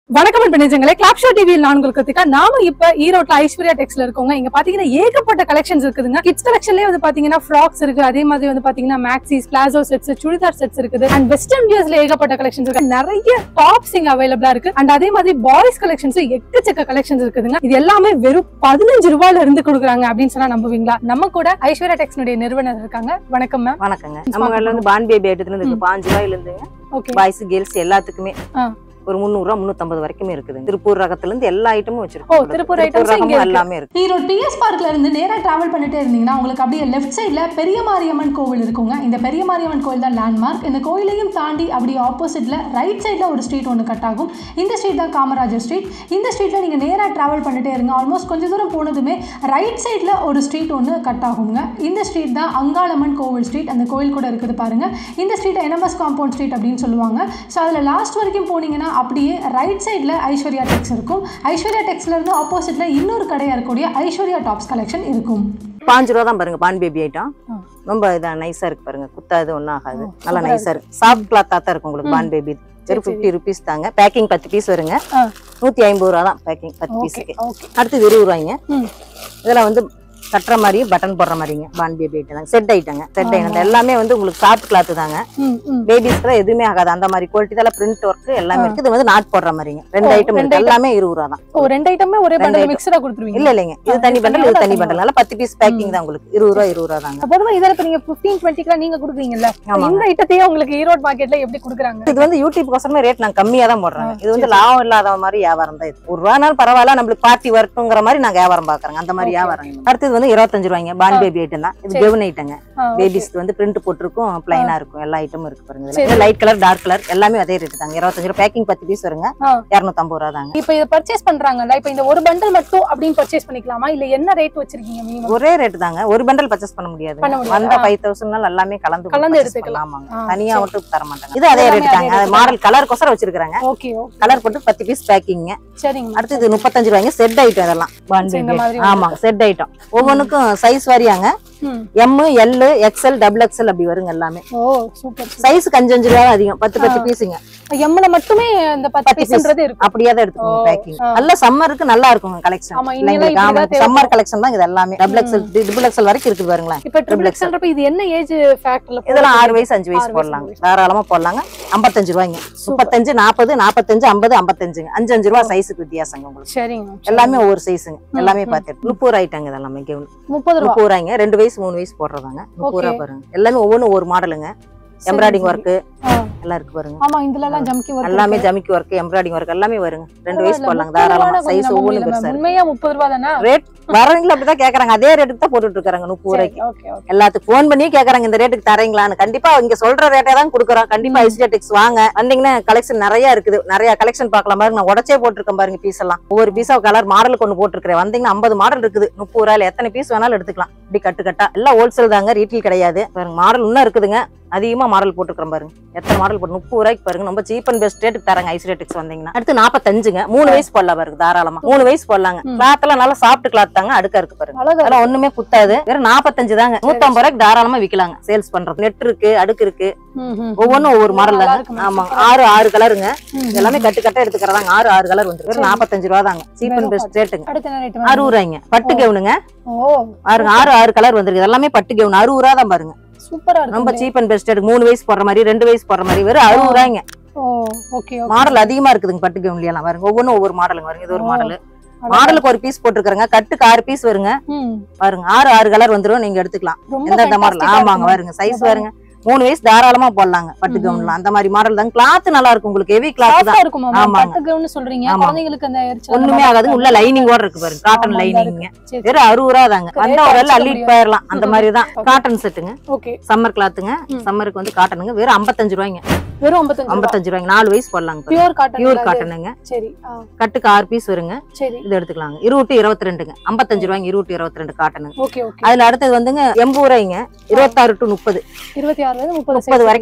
வணக்கம் அன்பு நெஞ்சங்களே கிளாப் ஷோ டிவியில் நான் உங்களுக்கு கிருத்திகா. நாம இப்ப ஈரோட்ல ஐஸ்வர்யா டெக்ஸ்ல இருக்கோங்க இங்க பாத்தீங்கன்னா ஏகப்பட்ட கலெக்ஷன்ஸ் இருக்குதுங்க கிட்ஸ் கலெக்ஷன்லயே வந்து பாத்தீங்கன்னா ஃப்ராக்ஸ் இருக்கு அதே மாதிரி வந்து பாத்தீங்கன்னா maxis palazzo sets churidar sets இருக்குது அண்ட் வெஸ்டர்ன் வியர்ஸ்ல ஏகப்பட்ட கலெக்ஷன்ஸ் இருக்கு நிறைய டாப்ஸ் இங்க அவைலபிளா இருக்கு அண்ட் அதே மாதிரி பாய்ஸ் கலெக்ஷன்ஸ் எக்கச்சக்க கலெக்ஷன்ஸ் இருக்குதுங்க இது எல்லாமே வெறும் பதினஞ்சு ரூபாயில இருந்து கொடுக்குறாங்க அப்படின்னு சொன்னா நம்புவீங்களா நம்ம கூட ஐஸ்வர்யா டெக்ஸ்னுடைய நிறுவனர் இருக்காங்க வணக்கம் மேம் வணக்கங்க நம்ம கடையில வந்து பான் பேபி ஐட்டத்துல இருந்து இருக்கு பாஞ்சு ரூபாயில இருந்துங்க ஓகே பாய்ஸ் கேர்ள்ஸ் எல்லாத்துக்குமே ஆ. ஒரு முந்நூறு ரூபா முந்நூத்தம்பது வரைக்குமே இருக்குது திருப்பூர் ரகத்துல இருந்து எல்லா ஐட்டமும் ஓ, வச்சிருக்கோம் திருப்பூர் items இங்க ரகமும் இருக்கு. எல்லாமே இருக்கு ஈரோடு டிஎஸ் பார்க்ல இருந்து நேரா டிராவல் பண்ணிட்டே இருந்தீங்கன்னா உங்களுக்கு அப்படியே லெஃப்ட் சைடுல பெரிய மாரியம்மன் கோவில் இருக்குங்க இந்த பெரிய மாரியம்மன் கோவில் தான் லேண்ட்மார்க் இந்த கோயிலையும் தாண்டி அப்படியே ஆப்போசிட்ல ரைட் சைடுல ஒரு ஸ்ட்ரீட் ஒன்று கட் ஆகும் இந்த ஸ்ட்ரீட் தான் காமராஜர் ஸ்ட்ரீட் இந்த ஸ்ட்ரீட்ல நீங்க நேரா டிராவல் பண்ணிட்டே இருங்க ஆல்மோஸ்ட் கொஞ்ச தூரம் போனதுமே ரைட் சைடுல ஒரு ஸ்ட்ரீட் ஒன்று கட் ஆகுங்க இந்த ஸ்ட்ரீட் தான் அங்காளம்மன் கோவில் ஸ்ட்ரீட் அந்த கோயில் கூட இருக்குது பாருங்க இந்த ஸ்ட்ரீட் என்எம்எஸ் காம்பவுண்ட் ஸ்ட்ரீட் அப்படின்னு சொல்லுவாங்க ஸோ அதில் லாஸ்ட் வரைக்கும் போனீங்கன்னா அப்படியே ரைட் சைடில் ஐஸ்வர்யா டெக்ஸ் இருக்கும் ஐஸ்வர்யா டெக்ஸ்ல இருந்து ஆப்போசிட்டில் இன்னொரு கடையாக இருக்கக்கூடிய ஐஸ்வர்யா டாப்ஸ் கலெக்ஷன் இருக்கும் பாஞ்சு ரூபா தான் பாருங்க பான் பேபி ஐட்டம் ஆ. ரொம்ப இதா நைஸா இருக்கு பாருங்க குத்தாது ஒன்றும் ஆகாது நல்லா நைஸா இருக்கு சாஃப்ட் கிளாத்தா தான் இருக்கும் உங்களுக்கு பான் பேபி வெறும் ஃபிஃப்டி ருபீஸ் தாங்க பேக்கிங் பத்து பீஸ் வருங்க ஆ. நூத்தி ஐம்பது ரூபா தான் பேக்கிங் பத்து ஓகே பீஸுக்கு ஓகே அடுத்து இருபது ரூபாய்ங்க ம் இதெல்லாம் வந்து கட்டுற மாதிரி பட்டன் போடுற மாதிரிங்க பான் பேபி ஐட்டம் தாங்க செட் ஐட்டங்க செட் ஐட்டம் எல்லாமே வந்து உங்களுக்கு சாஃப்ட் கிளாத் தாங்க ம் ம் பேபிஸ்க்கு எதுவுமே ஆகாது அந்த மாதிரி குவாலிட்டி தான் பிரிண்ட் ஒர்க் எல்லாமே இருக்கு இது வந்து நாட் போடுற மாதிரிங்க ரெண்டு ஓ, ஐட்டம் ரெண்டு இருக்கு எல்லாமே இருபது ரூபா தான் ஓ ரெண்டு ஐட்டமே ஒரே ரெண்டு பண்டல் item. மிக்ஸ்டா கொடுத்துருவீங்க இல்ல இல்லைங்க இது ஆ, தனி இது பண்டல் இது தனியா தனி தனியா. பண்டல் நல்லா பத்து பீஸ் பேக்கிங் தான் உங்களுக்கு இருபது ரூபா இருபது ரூபா தாங்க பொதுவா இதில் இப்ப நீங்க பிப்டீன் டுவெண்ட்டிக்குலாம் நீங்க கொடுக்குறீங்கல்ல ஆமாங்க. இந்த ஐட்டத்தையே உங்களுக்கு ஈரோடு மார்க்கெட்ல எப்படி கொடுக்குறாங்க இது வந்து யூடியூப் கோசமே ரேட் நாங்க கம்மியா தான் போடுறாங்க இது வந்து லாபம் இல்லாத மாதிரி வியாபாரம் தான் இது ஒரு ரூபானாலும் பரவாயில்ல நம்மளுக்கு பார்ட்டி வரட்டுங்கிற மாதிரி நாங்க வியாபாரம் பாக்குறோங்க அந்த மாதிரி Okay, வியாபாரம் அடுத்தது வந்து இருபத்தஞ்சு ரூபாய்ங்க பான் பேபி ஐட்டம் தான் இது சரி. கெவன் ஐட்டங்க ஆ, okay. பேபிஸ்க்கு வந்து பிரிண்ட் போட்டிருக்கும் பிளைனா இருக்கும் எல்லா ஐட்டமும் இருக்கு சரி. பாருங்க லைட் கலர் டார்க் கலர் எல்லாமே அதே ரேட் தாங்க இருபத்தஞ்சு ரூபா பேக்கிங் பத்து பீஸ் வருங்க ஆ. இருநூத்தம்பது ரூபா தாங்க இப்ப இத பர்ச்சேஸ் பண்றாங்கல்ல இப்ப இந்த ஒரு பண்டல் மட்டும் அப்படின்னு பர்ச்சேஸ் பண்ணிக்கலாமா இல்ல என்ன ரேட் வச்சிருக்கீங்க மினிமம் ஒரே ரேட் தாங்க ஒரு பண்டல் பர்ச்சேஸ் பண்ண முடியாது பண்ண முடியாது. வந்த ஆ. ஃபைவ் தௌசண்ட் எல்லாமே கலந்து கலந்து purchase எடுத்துக்கலாம். பண்ணலாமாங்க ஆ, தனியா சரி. மட்டும் தர மாட்டாங்க இது அதே எல்லாமே ரேட் அதே தாங்க rate மாடல் கலர் கொசரம் வச்சிருக்காங்க ஓகே ஓகே கலர் போட்டு பத்து பீஸ் பேக்கிங் சரிங்க அடுத்து இது முப்பத்தஞ்சு ரூபாய்ங்க செட் ஐட்டம் இதெல்லாம் Bond சரி, இந்த baby. மாதிரி ஆமாங்க செட் ஐட்டம் ஒவ்வொன்றுக்கும் சைஸ் வாரியாங்க ம் M L XL double XL அப்படி வருங்க எல்லாமே ஓ சூப்பர் சைஸ் அஞ்சு அஞ்சு ரூபா அதிகம் பத்து பத்து பீஸுங்க எம்ல மட்டுமே இந்த பத்து பத்து பீஸ்ன்றது இருக்கும் அப்படியே தான் எடுத்துக்கோங்க ஓ, பேக்கிங் ஆ. நல்ல சம்மருக்கு நல்லா இருக்குங்க கலெக்ஷன் ஆமா, இனியெல்லாம் இப்படிதான் தேவைப்படும். சம்மர் கலெக்ஷன் தான் இது எல்லாமே டபுள் எக்ஸ்எல் ட்ரிபிள் எக்ஸ்எல் வரைக்கும் இருக்குது பாருங்களேன் இப்ப ட்ரிபிள் Triple எக்ஸ்ன்றப்ப இது என்ன ஏஜ் ஃபேக்டர்ல இதெல்லாம் ஆறு வயசு அஞ்சு ஆறு வயசு வயசு, போடலாங்க அஞ்சு தாராளமா போடலாங்க ஐம்பத்தஞ்சு ரூபாய்ங்க முப்பத்தஞ்சு நாற்பது நாற்பத்தஞ்சு ஐம்பது ஐம்பத்தஞ்சுங்க அஞ்சு அஞ்சு ரூபா சைஸுக்கு வித்தியாசங்க உங்களுக்கு சரிங்க ma'am. எல்லாமே ஒவ்வொரு சைஸுங்க ம், எல்லாமே ம். பார்த்துட்டு முப்பது ரூபா ஐட்டங்க இதெல்லாமே கெவுன் முப்பது ரூபா முப்பது ரூபாய்ங்க ரெண்டு வயசு மூணு வயசு போடுறதாங்க முப்பது ரூபா Okay. பாருங்க எல்லாமே ஒவ்வொன்றும் ஒவ்வொரு மாடலுங்க எம்ப்ராய்டிங் சரி. ஒர்க்கு ஆ. எல்லாம் இருக்கு பாருங்க ஆமா இதுல எல்லாம் ஜம்கி ஒர்க் எல்லாமே ஜமிக்கி ஒர்க் எம்ப்ராய்டிங் ஒர்க் எல்லாமே வருங்க ரெண்டு வயசு பரவாயில்ல, போடலாங்க முப்பது தாராளமா ரூபானா சைஸ் கொஞ்சம் ஒவ்வொன்றும் நம்ப பெருசா முடியல. இருக்கு உண்மையா முப்பது ரூபா தானே ரேட் வரவங்களும் அப்படிதான் கேக்குறாங்க அதே ரேட்டுக்கு தான் போட்டுட்டு இருக்காங்க முப்பது ரூபாய்க்கு ஓகே ஓகே எல்லாத்துக்கும் ஃபோன் பண்ணி கேக்குறாங்க இந்த ரேட்டுக்கு தரீங்களான்னு கண்டிப்பா இங்க சொல்ற ரேட்டே தான் கொடுக்குறோம் கண்டிப்பா ஐசிடெக்ஸ் வாங்க வந்தீங்கன்னா கலெக்ஷன் நிறைய இருக்குது நிறைய கலெக்ஷன் பார்க்கலாம் பாருங்க நான் உடச்சே போட்டிருக்கேன் பாருங்க பீஸ் எல்லாம் ஒவ்வொரு பீஸா கலர் மாடல் கொண்டு போட்டிருக்கிறேன் வந்தீங்கன்னா ஐம்பது மாடல் இருக்குது முப்பது ரூபாயில எத்தனை பீஸ் வேணாலும் எடுத்துக்கலாம் இப்படி கட்டு கட்டா எல்லாம் ஹோல்சேல் தாங்க ரீட்டெயில் கிடையாது பாருங்க மாடல் இன்னும் இருக்குதுங்க அதிகமா மாடல் போட்டுருக்கிறேன் பாருங்க எத்தனை மாடல் போட்டு முப்பது ரூபாய்க்கு பாருங்க ரொம்ப சீப் அண்ட் பெஸ்ட் ரேட்டுக்கு தராங்க ஐசிடெக்ஸ் வந்தீங்கன்னா அடுத்து நாற்பத்தஞ்சுங்க மூணு வயசு போடலாம் பாருங்க தாராளமா மூணு வயசு போடலாங்க ம். கிளாத் எல்லாம் நல்லா சாஃப்ட் கிளாத் தாங்க அடுக்கா இருக்கு பாருங்க அழகா அதெல்லாம் ஒண்ணுமே குத்தாது வெறும் நாற்பத்தஞ்சு தாங்க நூத்தம்பது ரூபாய்க்கு தாராளமா விக்கலாங்க சேல்ஸ் பண்றது நெட் இருக்கு அடுக்கு இருக்கு ம், ம், ம். ஒவ்வொன்றும் ஒவ்வொரு மாடல் நல்லா தாங்க இருக்குமா? ஆமா சூப்பரா ஆறு ஆறு கலருங்க ம், ம். எல்லாமே கட்டு கட்டா எடுத்துக்கிறதாங்க ஆறு ஆறு கலர் வந்து வெறும் சரி. நாற்பத்தஞ்சு ரூபா தாங்க சீப் அண்ட் வெறும் பெஸ்ட் ரேட்டுங்க அடுத்த என்ன ரேட் அறுபது ரூபாய்ங்க பட்டு கவுனுங்க ஓ பாருங்க ஆறு ஆறு கலர் வந்துருக்கு எல்லாமே பட்டு கவுன் அறுபது ரூபா தான் பாருங்க சூப்பரா ரொம்ப இருக்கு சீப் அண்ட் பெஸ்ட் ரேட் மூணு வயசு போடுற மாதிரி ரெண்டு வயசு போடுற மாதிரி வெறும் அறுபது ரூபாய்ங்க ஓ ஓகே ஓகே மாடல் அதிகமா இருக்குதுங்க பட்டு கவுன்ல எல்லாம் பாருங்க ஒவ்வொன்றும் ஒவ்வொரு மாடலுங்க பாருங்க இது ஒரு ஓ. மாடல் மாடலுக்கு ஒரு பீஸ் போட்டுருக்காங்க கட்டுக்கு ஆறு பீஸ் வருங்க ம் பாருங்க ஆறு ஆறு கலர் வந்துரும் நீங்க எடுத்துக்கலாம் ரொம்ப எந்தெந்த மாடல் fantastic-ஆ ஆமாங்க இருக்குமா? பாருங்க சைஸ் இங்க பாருங்க மூணு வயசு தாராளமா போடலாங்க பட்டு ம்ஹும். கவுன்ல அந்த மாதிரி மாடல் தான் கிளாத் நல்லா இருக்கும் உங்களுக்கு ஹெவி கிளாத் சாஃப்டா தான் இருக்குமா ஆமாங்க. பட்டு கவுன்னு சொல்றீங்க ஆமா. குழந்தைங்களுக்கு அந்த எரிச்சல் அந்த ஒண்ணுமே மாதிரி ஆகாது உள்ள லைனிங்கோட இருக்கு பாருங்க காட்டன் ஆமா, லைனிங் சரி, வெறும் அறுபது ரூபா தாங்க Rate அந்த ஒரு அடிச்சுக்க அள்ளிட்டு முடியாது. போயிடலாம் அந்த ம்ஹும். மாதிரி தான் Okay. காட்டன் செட்டுங்க ஓகே சம்மர் கிளாத்துங்க ம். சம்மருக்கு வந்து காட்டனுங்க வெறும் ஐம்பத்தஞ்சு ரூபாய்ங்க வெறும் 55 ஐம்பத்தஞ்சு ரூபாய்ங்க நாலு வயசு போடலாங்க பியூர் காட்டன் பியூர் காட்டனுங்க சரி ஆ, கட்டுக்கு ஆறு பீஸ் வருங்க சரி இது எடுத்துக்கலாங்க இருபத்தி இருபத்தி ரெண்டுங்க ஐம்பத்தஞ்சு ரூபாய்ங்க இருபத்தி இருபத்தி ரெண்டு காட்டனுங்க ஓகே ஓகே அதுல அடுத்தது வந்துங்க எண்பது ரூபாய்ங்க இருபத்தாறு டு முப்பது இருபத்தி ஆறுல இருந்து முப்பது முப்பது வரைக்கும்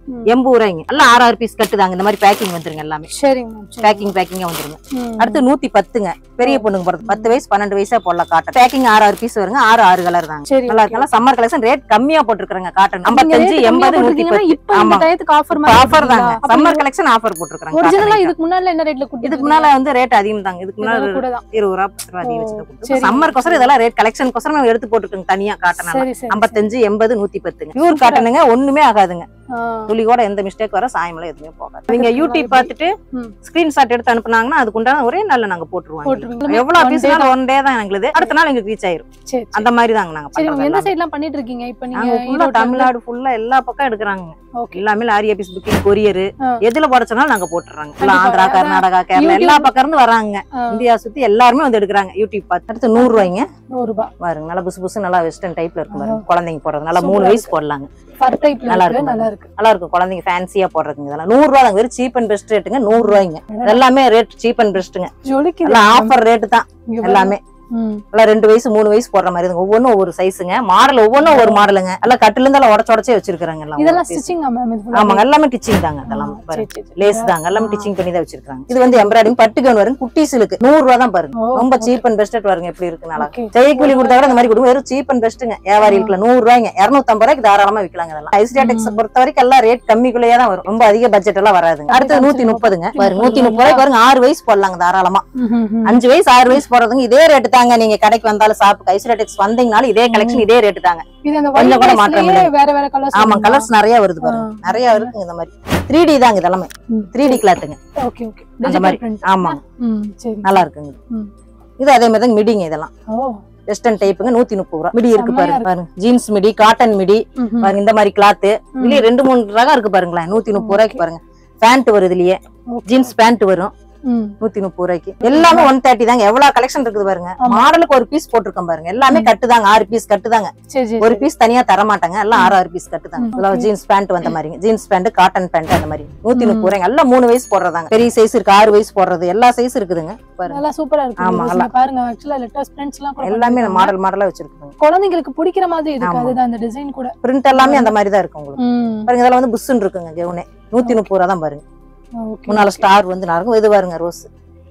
ம். எண்பது ரூபாய்ங்க எல்லாம் ஆறு ஆறு பீஸ் கட்டுதாங்க இந்த மாதிரி பேக்கிங் வந்துருங்க எல்லாமே சரிங்க மேம் சரி பேக்கிங் பேக்கிங்கா வந்துருங்க ம். அடுத்து நூத்தி பத்துங்க பெரிய பொண்ணுங்க போறது பத்து வயசு பன்னெண்டு வயசா போடலாம் காட்டன் பேக்கிங் ஆறு ஆறு பீஸ் வருங்க ஆறு ஆறு கலர் தாங்க சரி நல்லா இருக்கலாம் சம்மர் கலெக்ஷன் ரேட் கம்மியா போட்டுருக்காங்க காட்டன் நீங்க ஐம்பத்தஞ்சு rate கம்மியா எண்பது நூத்தி போட்டிருக்கீங்கன்னா பத்து இப்ப இந்த ஆமா. டயத்துக்கு ஆஃபர் ஆஃபர் தாங்க சம்மர் கலெக்ஷன் ஆஃபர் போட்டுருக்காங்க ஒரிஜினலா cotton இதுக்கு முன்னால என்ன ரேட்ல கொடுத்து இதுக்கு முன்னால வந்து ரேட் அதிகம் தாங்க இதுக்கு முன்னால கூட தான் இருபது ரூபா பத்து ரூபா அதிகம் ஓ, வச்சுட்டு சரி. சம்மர் கொசரம் இதெல்லாம் ரேட் கலெக்ஷன் கொசரம் நம்ம எடுத்து போட்டுருக்கோங்க தனியா காட்டன் சரி சரி ஐம்பத்தஞ்சு எண்பது நூத்தி பத்துங்க பியூர் Super. காட்டனுங்க ஒண்ணுமே ஆகாதுங்க ஆ. துளி கூட எந்த மிஸ்டேக் வர சாயமெல்லாம் எதுவுமே போகாது நீங்க யூடியூப் பார்த்துட்டு ம். ஸ்கிரீன்ஷாட் எடுத்து அனுப்புனாங்கன்னா அதுக்கு உண்டான ஒரே நாள்ல நாங்க போட்டுருவோம் போட்டுருவீங்க. எவ்வளவு One piece day one day தான் எங்களுக்கு அடுத்த நாள் எங்களுக்கு ரீச் ஆயிரும் சரி சரி. அந்த மாதிரி தாங்க நாங்க சரி பண்றது எந்த எல்லாமே. சைடுலாம் பண்ணிட்டு இருக்கீங்க இப்ப நீங்க நாங்க ஃபுல்லா ஈரோட்ல இருந்து? தமிழ்நாடு ஃபுல்லா எல்லா பக்கம் எடுக்கிறாங்க Okay. எல்லாமே லாரி ஆபீஸ் புக்கிங் கொரியர் ஆ. எதுல போட சொன்னாலும் நாங்க போட்டுறாங்க கண்டிப்பா. ஆந்திரா அதான் கர்நாடகா கேரளா YouTube- எல்லா பக்கம் இருந்து வராங்க ஆ. இந்தியா சுத்தி எல்லாருமே வந்து எடுக்கிறாங்க யூடியூப் பார்த்து அடுத்து நூறு ரூபாய்ங்க நூறு ரூபாய் பாருங்க நல்லா புசு புசு நல்லா வெஸ்டர்ன் டைப்ல இருக்கும் பாருங்க ஆ. குழந்தைங்க போடுறது நல்லா Super மூணு ஆ வயசு போடலாங்க ஃபர் டைப்ல நல்லா இருக்கு இருக்கும் நல்லா இருக்கு நல்லா இருக்கும் குழந்தைங்க ஃபேன்சியா போடுறதுங்க இதெல்லாம் நூறு ரூபா தாங்க வெறும் சீப் அண்ட் பெஸ்ட் ரேட்டுங்க நூறு ரூபாய்ங்க எல்லாமே ரேட் சீப் அண்ட் பெஸ்ட்டுங்க ஜொலிக்குது எல்லாம் ஆஃபர் ரேட்டு தான் இங்க பாருங்க. எல்லாமே ம். எல்லாம் ரெண்டு வயசு மூணு வயசு போடுற மாதிரி இருக்குங்க ஒவ்வொன்றும் ஒவ்வொரு சைஸுங்க மாடல் ஒவ்வொன்றும் ஒவ்வொரு மாடலுங்க எல்லாம் கட்டுல இருந்து எல்லாம் உடச்சு உடச்சே வச்சிருக்காங்க எல்லாம் இதெல்லாம் ஒரு piece. ஸ்டிச்சிங்கா மேம் இது full ஆமாங்க எல்லாமே டிச்சிங் தாங்க அதெல்லாம் ஆ, பாருங்க சரி, சரி, சரி. லேஸ் தாங்க எல்லாமே ஆ. டிச்சிங் பண்ணி தான் வச்சிருக்காங்க இது வந்து எம்ப்ராய்டிங் பட்டு கவுன் வரும் குட்டீஸுக்கு நூறு ரூபா தான் பாருங்க ஓ, ரொம்ப okay. சீப் அண்ட் பெஸ்ட் வருங்க எப்படி இருக்கு நல்லா Okay. செய்கூலி கொடுத்தா கூட இந்த மாதிரி கொடுங்க வெறும் சீப் அண்ட் பெஸ்ட்டுங்க வியாபாரிகளுக்கு நூறு ரூபாய்ங்க இருநூத்தம்பது ரூபாய்க்கு தாராளமா விற்கலாங்க இதெல்லாம் ஐஸ்டியாடெக்ஸ் பொறுத்த வரைக்கும் எல்லாம் ரேட் கம்மிக்குள்ளேயே தான் வரும் ரொம்ப அதிக பட்ஜெட் எல்லாம் வராதுங்க அடுத்து நூத்தி முப்பதுங்க பாருங்க நூத்தி முப்பது ரூபாய்க்கு பாருங்க ஆறு வயசு போடலாங்க தாராளமா ம், ம், ம். அஞ்சு வயசு ஆறு வயசு போடுறதுங்க இதே ரேட்டு தாங்க நீங்க கடைக்கு வந்தாலும் ஷாப்புக்கு ஐஸ்டியாடெக்ஸ் வந்தீங்கனாலும் இதே கலெக்ஷன் இதே ரேட்டு தாங்க இது அந்த கொஞ்சம் கூட white மாற்றம் laceலயே இல்லை. வேற வேற கலர்ஸ் ஆமா கலர்ஸ் நிறைய வருது பாருங்க ஆ. நிறைய இருக்குங்க இந்த மாதிரி த்ரீ டி தாங்க இதெல்லாமே ம். த்ரீ டி கிளாத்துங்க ஓகே ஓகே அந்த டிஜிட்டல் மாதிரி. பிரிண்ட் ஆமாங்க ம் சரி நல்லா இருக்குங்க ம். இது அதே மாதிரி தாங்க மிடிங்க இதெல்லாம் ஓ வெஸ்டர்ன் டைப்புங்க நூத்தி முப்பது ரூபா மிடி இருக்கு செம்மையா பாருங்க பாருங்க ஜீன்ஸ் மிடி காட்டன் மிடி ம், ம். பாருங்க இந்த மாதிரி கிளாத் இதுலயே ரெண்டு மூணு ரகம் இருக்கு பாருங்களேன் நூத்தி முப்பது ரூபாய்க்கு பாருங்க பேண்ட் வரும் இதுலயே Okay. ஜீன்ஸ் பேண்ட் வரும் ம். நூத்தி முப்பது ரூபாய்க்கு எல்லாமே ஒன் தேர்ட்டி தாங்க எவ்வளவு கலெக்ஷன் இருக்குது பாருங்க ஆமா. மாடலுக்கு ஒரு பீஸ் போட்டிருக்கோம் பாருங்க எல்லாமே கட்டுதாங்க ஆறு பீஸ் கட்டுதாங்க சரி சரி ஒரு பீஸ் தனியா தர மாட்டாங்க எல்லாம் ஆறு ஆறு பீஸ் கட்டுதாங்க ம், இதுல okay. ஜீன்ஸ் பேண்ட் வந்த மாதிரி ஜீன்ஸ் பேண்ட் காட்டன் பேண்ட் அந்த மாதிரி நூத்தி ம். முப்பது ரூபாய்ங்க எல்லாம் மூணு வயசு போடுறதாங்க பெரிய சைஸ் இருக்கு ஆறு வயசு போடுறது எல்லா சைஸ் இருக்குதுங்க பாருங்க நல்லா சூப்பரா இருக்கு ஆமா, இந்த நல்லா. பாருங்க ஆக்சுவலா லெட்டர்ஸ் பிரிண்ட்ஸ் எல்லாம் கூட எல்லாமே பண்ணிருக்காங்க. மாடல் மாடலா வச்சிருக்குங்க குழந்தைங்களுக்கு பிடிக்கிற மாதிரி இருக்கு ஆமா. அதுதான் அந்த டிசைன் கூட பிரிண்ட் எல்லாமே அந்த மாதிரி தான் இருக்கு உங்களுக்கு ம் பாருங்க இதெல்லாம் வந்து புஷ்ன்னு இருக்குங்க கவுனே நூத்தி முப்பது ரூபா தான் பாருங்க ஓகே முன்னால ஸ்டார் வந்து நடக்கும் இது பாருங்க ரோஸ்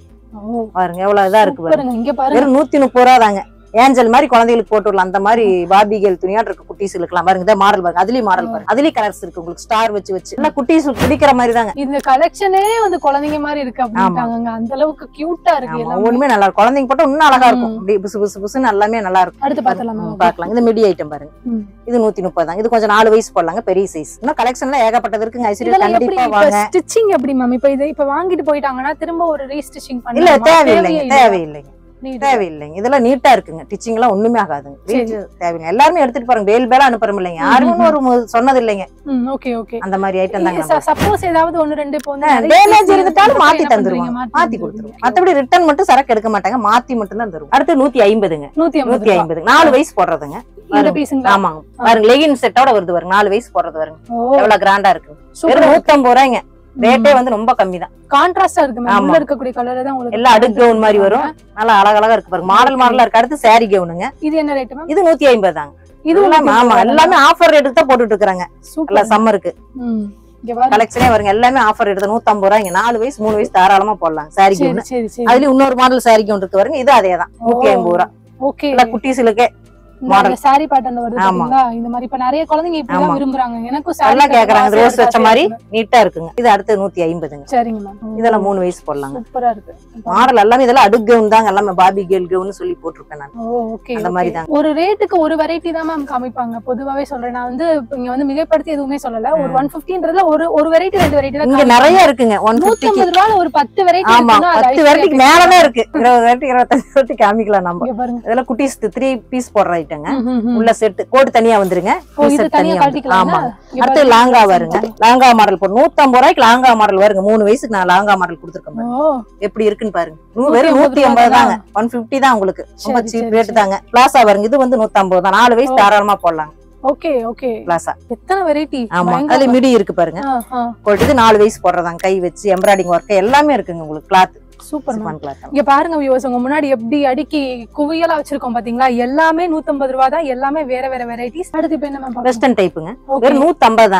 ஓ பாருங்க எவ்வளவு இதா இருக்கு பாருங்க பாருங்க இங்க பாருங்க வெறும் நூத்தி முப்பது ரூபா தாங்க ஏஞ்சல் மாதிரி குழந்தைகளுக்கு போட்டு விடலாம் அந்த மாதிரி பாபிகேல் துணியாட்டு இருக்கு குட்டீஸ்களுக்குலாம் பாருங்க இதே மாடல் பாருங்க அதுலயும் மாடல் பாருங்க அதுலயும் கலர்ஸ் இருக்கு உங்களுக்கு ஸ்டார் வச்சு வச்சு எல்லாம் குட்டீஸ் பிடிக்கிற மாதிரி தாங்க இந்த கலெக்ஷனே வந்து குழந்தைங்க மாதிரி இருக்கு அப்படின்ட்டாங்க அந்த அளவுக்கு கியூட்டா இருக்கு ஆமா எல்லாமே ஒண்ணுமே நல்லா இருக்கும் குழந்தைங்க போட்டா இன்னும் அழகா இருக்கும் ம். அப்படியே புசு புசு புசுன்னு எல்லாமே நல்லா இருக்கும் அடுத்து பார்த்தலாம் ம், பார்க்கலாம் இது மிடி ஐட்டம் பாருங்க ம். இது நூத்தி முப்பது தாங்க இது கொஞ்சம் நாலு வயசு போடலாங்க பெரிய சைஸ் இன்னும் கலெக்ஷன்ல ஏகப்பட்டது இருக்குங்க ஐஸ்வர்யா இதெல்லாம் எப்படி கண்டிப்பா இப்ப வாங்க ஸ்டிச்சிங் எப்படி மேம் இப்ப இது இப்ப வாங்கிட்டு போயிட்டாங்கன்னா திரும்ப ஒரு ரீஸ்டிச்சிங் இல்ல பண்ணலாமா தேவையில்லைங்க தேவையில்லைங்க நீட். தேவையில்லைங்க இதெல்லாம் நீட்டா இருக்குங்க டிச்சிங் எல்லாம் ஒண்ணுமே ஆகாதுங்க சரி. வீட்டு தேவையில்லை எல்லாருமே எடுத்துட்டு போறாங்க பேல் பேலா அனுப்புறோம் இல்லைங்க யாருமே ஒரு மு- சொன்னது இல்லைங்க ம் ஓகே ஓகே அந்த மாதிரி ஐட்டம் தாங்க நம்ம சப்போஸ் ஏதாவது ஒன்னு ரெண்டு இப்போ வந்து நிறைய டேமேஜ் piece இருந்துட்டாலும் இருந்துச்சுன்னா மாத்தி என்ன தந்துருவாங்க பண்றீங்க? மாத்தி கொடுத்துருவோம் மத்தபடி ரிட்டர்ன் மட்டும் சரக்கு எடுக்க மாட்டாங்க மாத்தி மட்டும் தான் தருவோம் அடுத்து நூத்தி ஐம்பதுங்க நூத்தி ஐம்பது நூத்தி ஐம்பது நாலு வயசு போடுறதுங்க இந்த பாருங்க. பீஸுங்களா ஆமாங்க பாருங்க லெகின் செட்டோட வருது பாருங்க நாலு வயசு போடுறது பாருங்க ஓ எவ்வளவு கிராண்டா இருக்கு சூப்பர் வெறும் நூத்தம்பது ரூபாய்ங்க ரேட்டே வந்து ரொம்ப கம்மி தான் கான்ட்ராஸ்டா இருக்கு மேம் ஆமா. உள்ள இருக்கக்கூடிய கலர் தான் உங்களுக்கு எல்லாம் அடுக்கு கவுன் மாதிரி வரும் நல்லா அழகழகா இருக்கு பாருங்க மாடல் மாடலா இருக்கு அடுத்து சாரி கவுனுங்க இது என்ன ரேட் மேம் இது நூத்தி ஐம்பது தாங்க இது எல்லாமே ஆமா எல்லாமே ஆஃபர் ரேட்டுக்கு தான் போட்டுட்டு இருக்காங்க எல்லாம் சூப்பர் சம்மருக்கு ம் இங்க பாருங்க கலெக்ஷனே வருங்க எல்லாமே ஆஃபர் எடுத்து நூத்தம்பது ரூபாய்ங்க நாலு வயசு மூணு வயசு தாராளமா போடலாம் சாரி சரி கவுன் சரி சரி அதுலயும் இன்னொரு மாடல் சாரி கவுன் இருக்கு வருங்க இது அதே தான் நூத்தி ஐம்பது ரூபா ஓகே எல்லாம் குட்டீஸுகளுக்கே model. இந்த சாரி பேட்டர்ன் வருது ஆமா. பாத்தீங்களா இந்த மாதிரி இப்ப நிறைய குழந்தைங்க இப்படி ஆமா. விரும்புறாங்க எனக்கும் saree நல்லா pattern கேக்குறாங்க ஆசையா ரோஸ் இருக்கு, வச்ச ஆசையா மாதிரி இருக்கு. நீட்டா இருக்குங்க இது அடுத்து நூத்தி ஐம்பதுங்க சரிங்க மேம் இதெல்லாம் மூணு வயசு போடலாங்க சூப்பரா இருக்கு மாடல் எல்லாமே இதெல்லாம் அடுக்கு கவுன் தாங்க எல்லாமே பாபி கேல் கவுன் சொல்லி போட்டிருக்கேன் நான் ஓ ஓகே அந்த மாதிரி தாங்க. ஒரு ரேட்டுக்கு ஒரு வெரைட்டி தான் மேம் காமிப்பாங்க பொதுவாவே சொல்றேன் நான் வந்து இப்ப இங்க வந்து மிகைப்படுத்தி எதுவுமே சொல்லல ஒரு ஒன் பிப்டின்றதுல ஒரு ஒரு வெரைட்டி ரெண்டு வெரைட்டி தான் இங்க காமிப்பாங்க. நிறைய இருக்குங்க ஒன் நூத்தி பிப்டிக்கு ஐம்பது ரூபால ஒரு பத்து வெரைட்டி ஆமா பத்து வெரைட்டிக்கு மேலதான் இருக்கு இருபது வெரைட்டி இருபத்தஞ்சு வெரைட்டி காமிக்கலாம் நம்ம இங்க பாருங்க இதெல்லாம் குட்டீஸ் த்ரீ பீஸ் போடுற ஐட்டங்க ம், ம், ம். உள்ள செட் கோட் தனியா வந்துருங்க ஓ, இது T-shirt தனியா வந்துரும். கழட்டிக்கலாம் ஆமா அடுத்து லாங்கா வருங்க லாங்கா மாடல் போடும் நூத்தம்பது ரூபாய்க்கு லாங்கா மாடல் வருங்க மூணு வயசுக்கு நான் லாங்கா மாடல் கொடுத்துருக்கேன் பாருங்க. ஓ எப்படி இருக்குன்னு பாருங்க நூ- நூத்தி வெறும் ஐம்பது நூத்தி ரூபா ஐம்பது தாங்க தானா? ஒன் பிப்டி தான் உங்களுக்கு ரொம்ப சரி, சீப் சரி, ரேட் சரி. தாங்க பிளாசா வருங்க இது வந்து நூத்தம்பது தான் நாலு வயசு ஓ. தாராளமா போடலாம் ஓகே ஓகே பிளாசா எத்தனை வெரைட்டி ஆமா அதுல மிடி இருக்கு பாருங்க கோட் இது நாலு வயசு போடுறதாங்க கை வச்சு எம்ப்ராய்டிங் ஒர்க் எல்லாமே இருக்குங்க உங்களுக்கு cloth super ma'am chiffon cloth இங்க பாருங்க வியூவர்ஸ் உங்க முன்னாடி எப்படி அடுக்கி குவியலா வச்சிருக்கோம் பாத்தீங்களா எல்லாமே 150 ரூபா தான் எல்லாமே வேற வேற வெரைட்டிஸ் அடுத்து இப்ப என்ன மேம் வெஸ்டர்ன் டைப்புங்க ஓகே வெறும் நூத்தம்பது தாங்க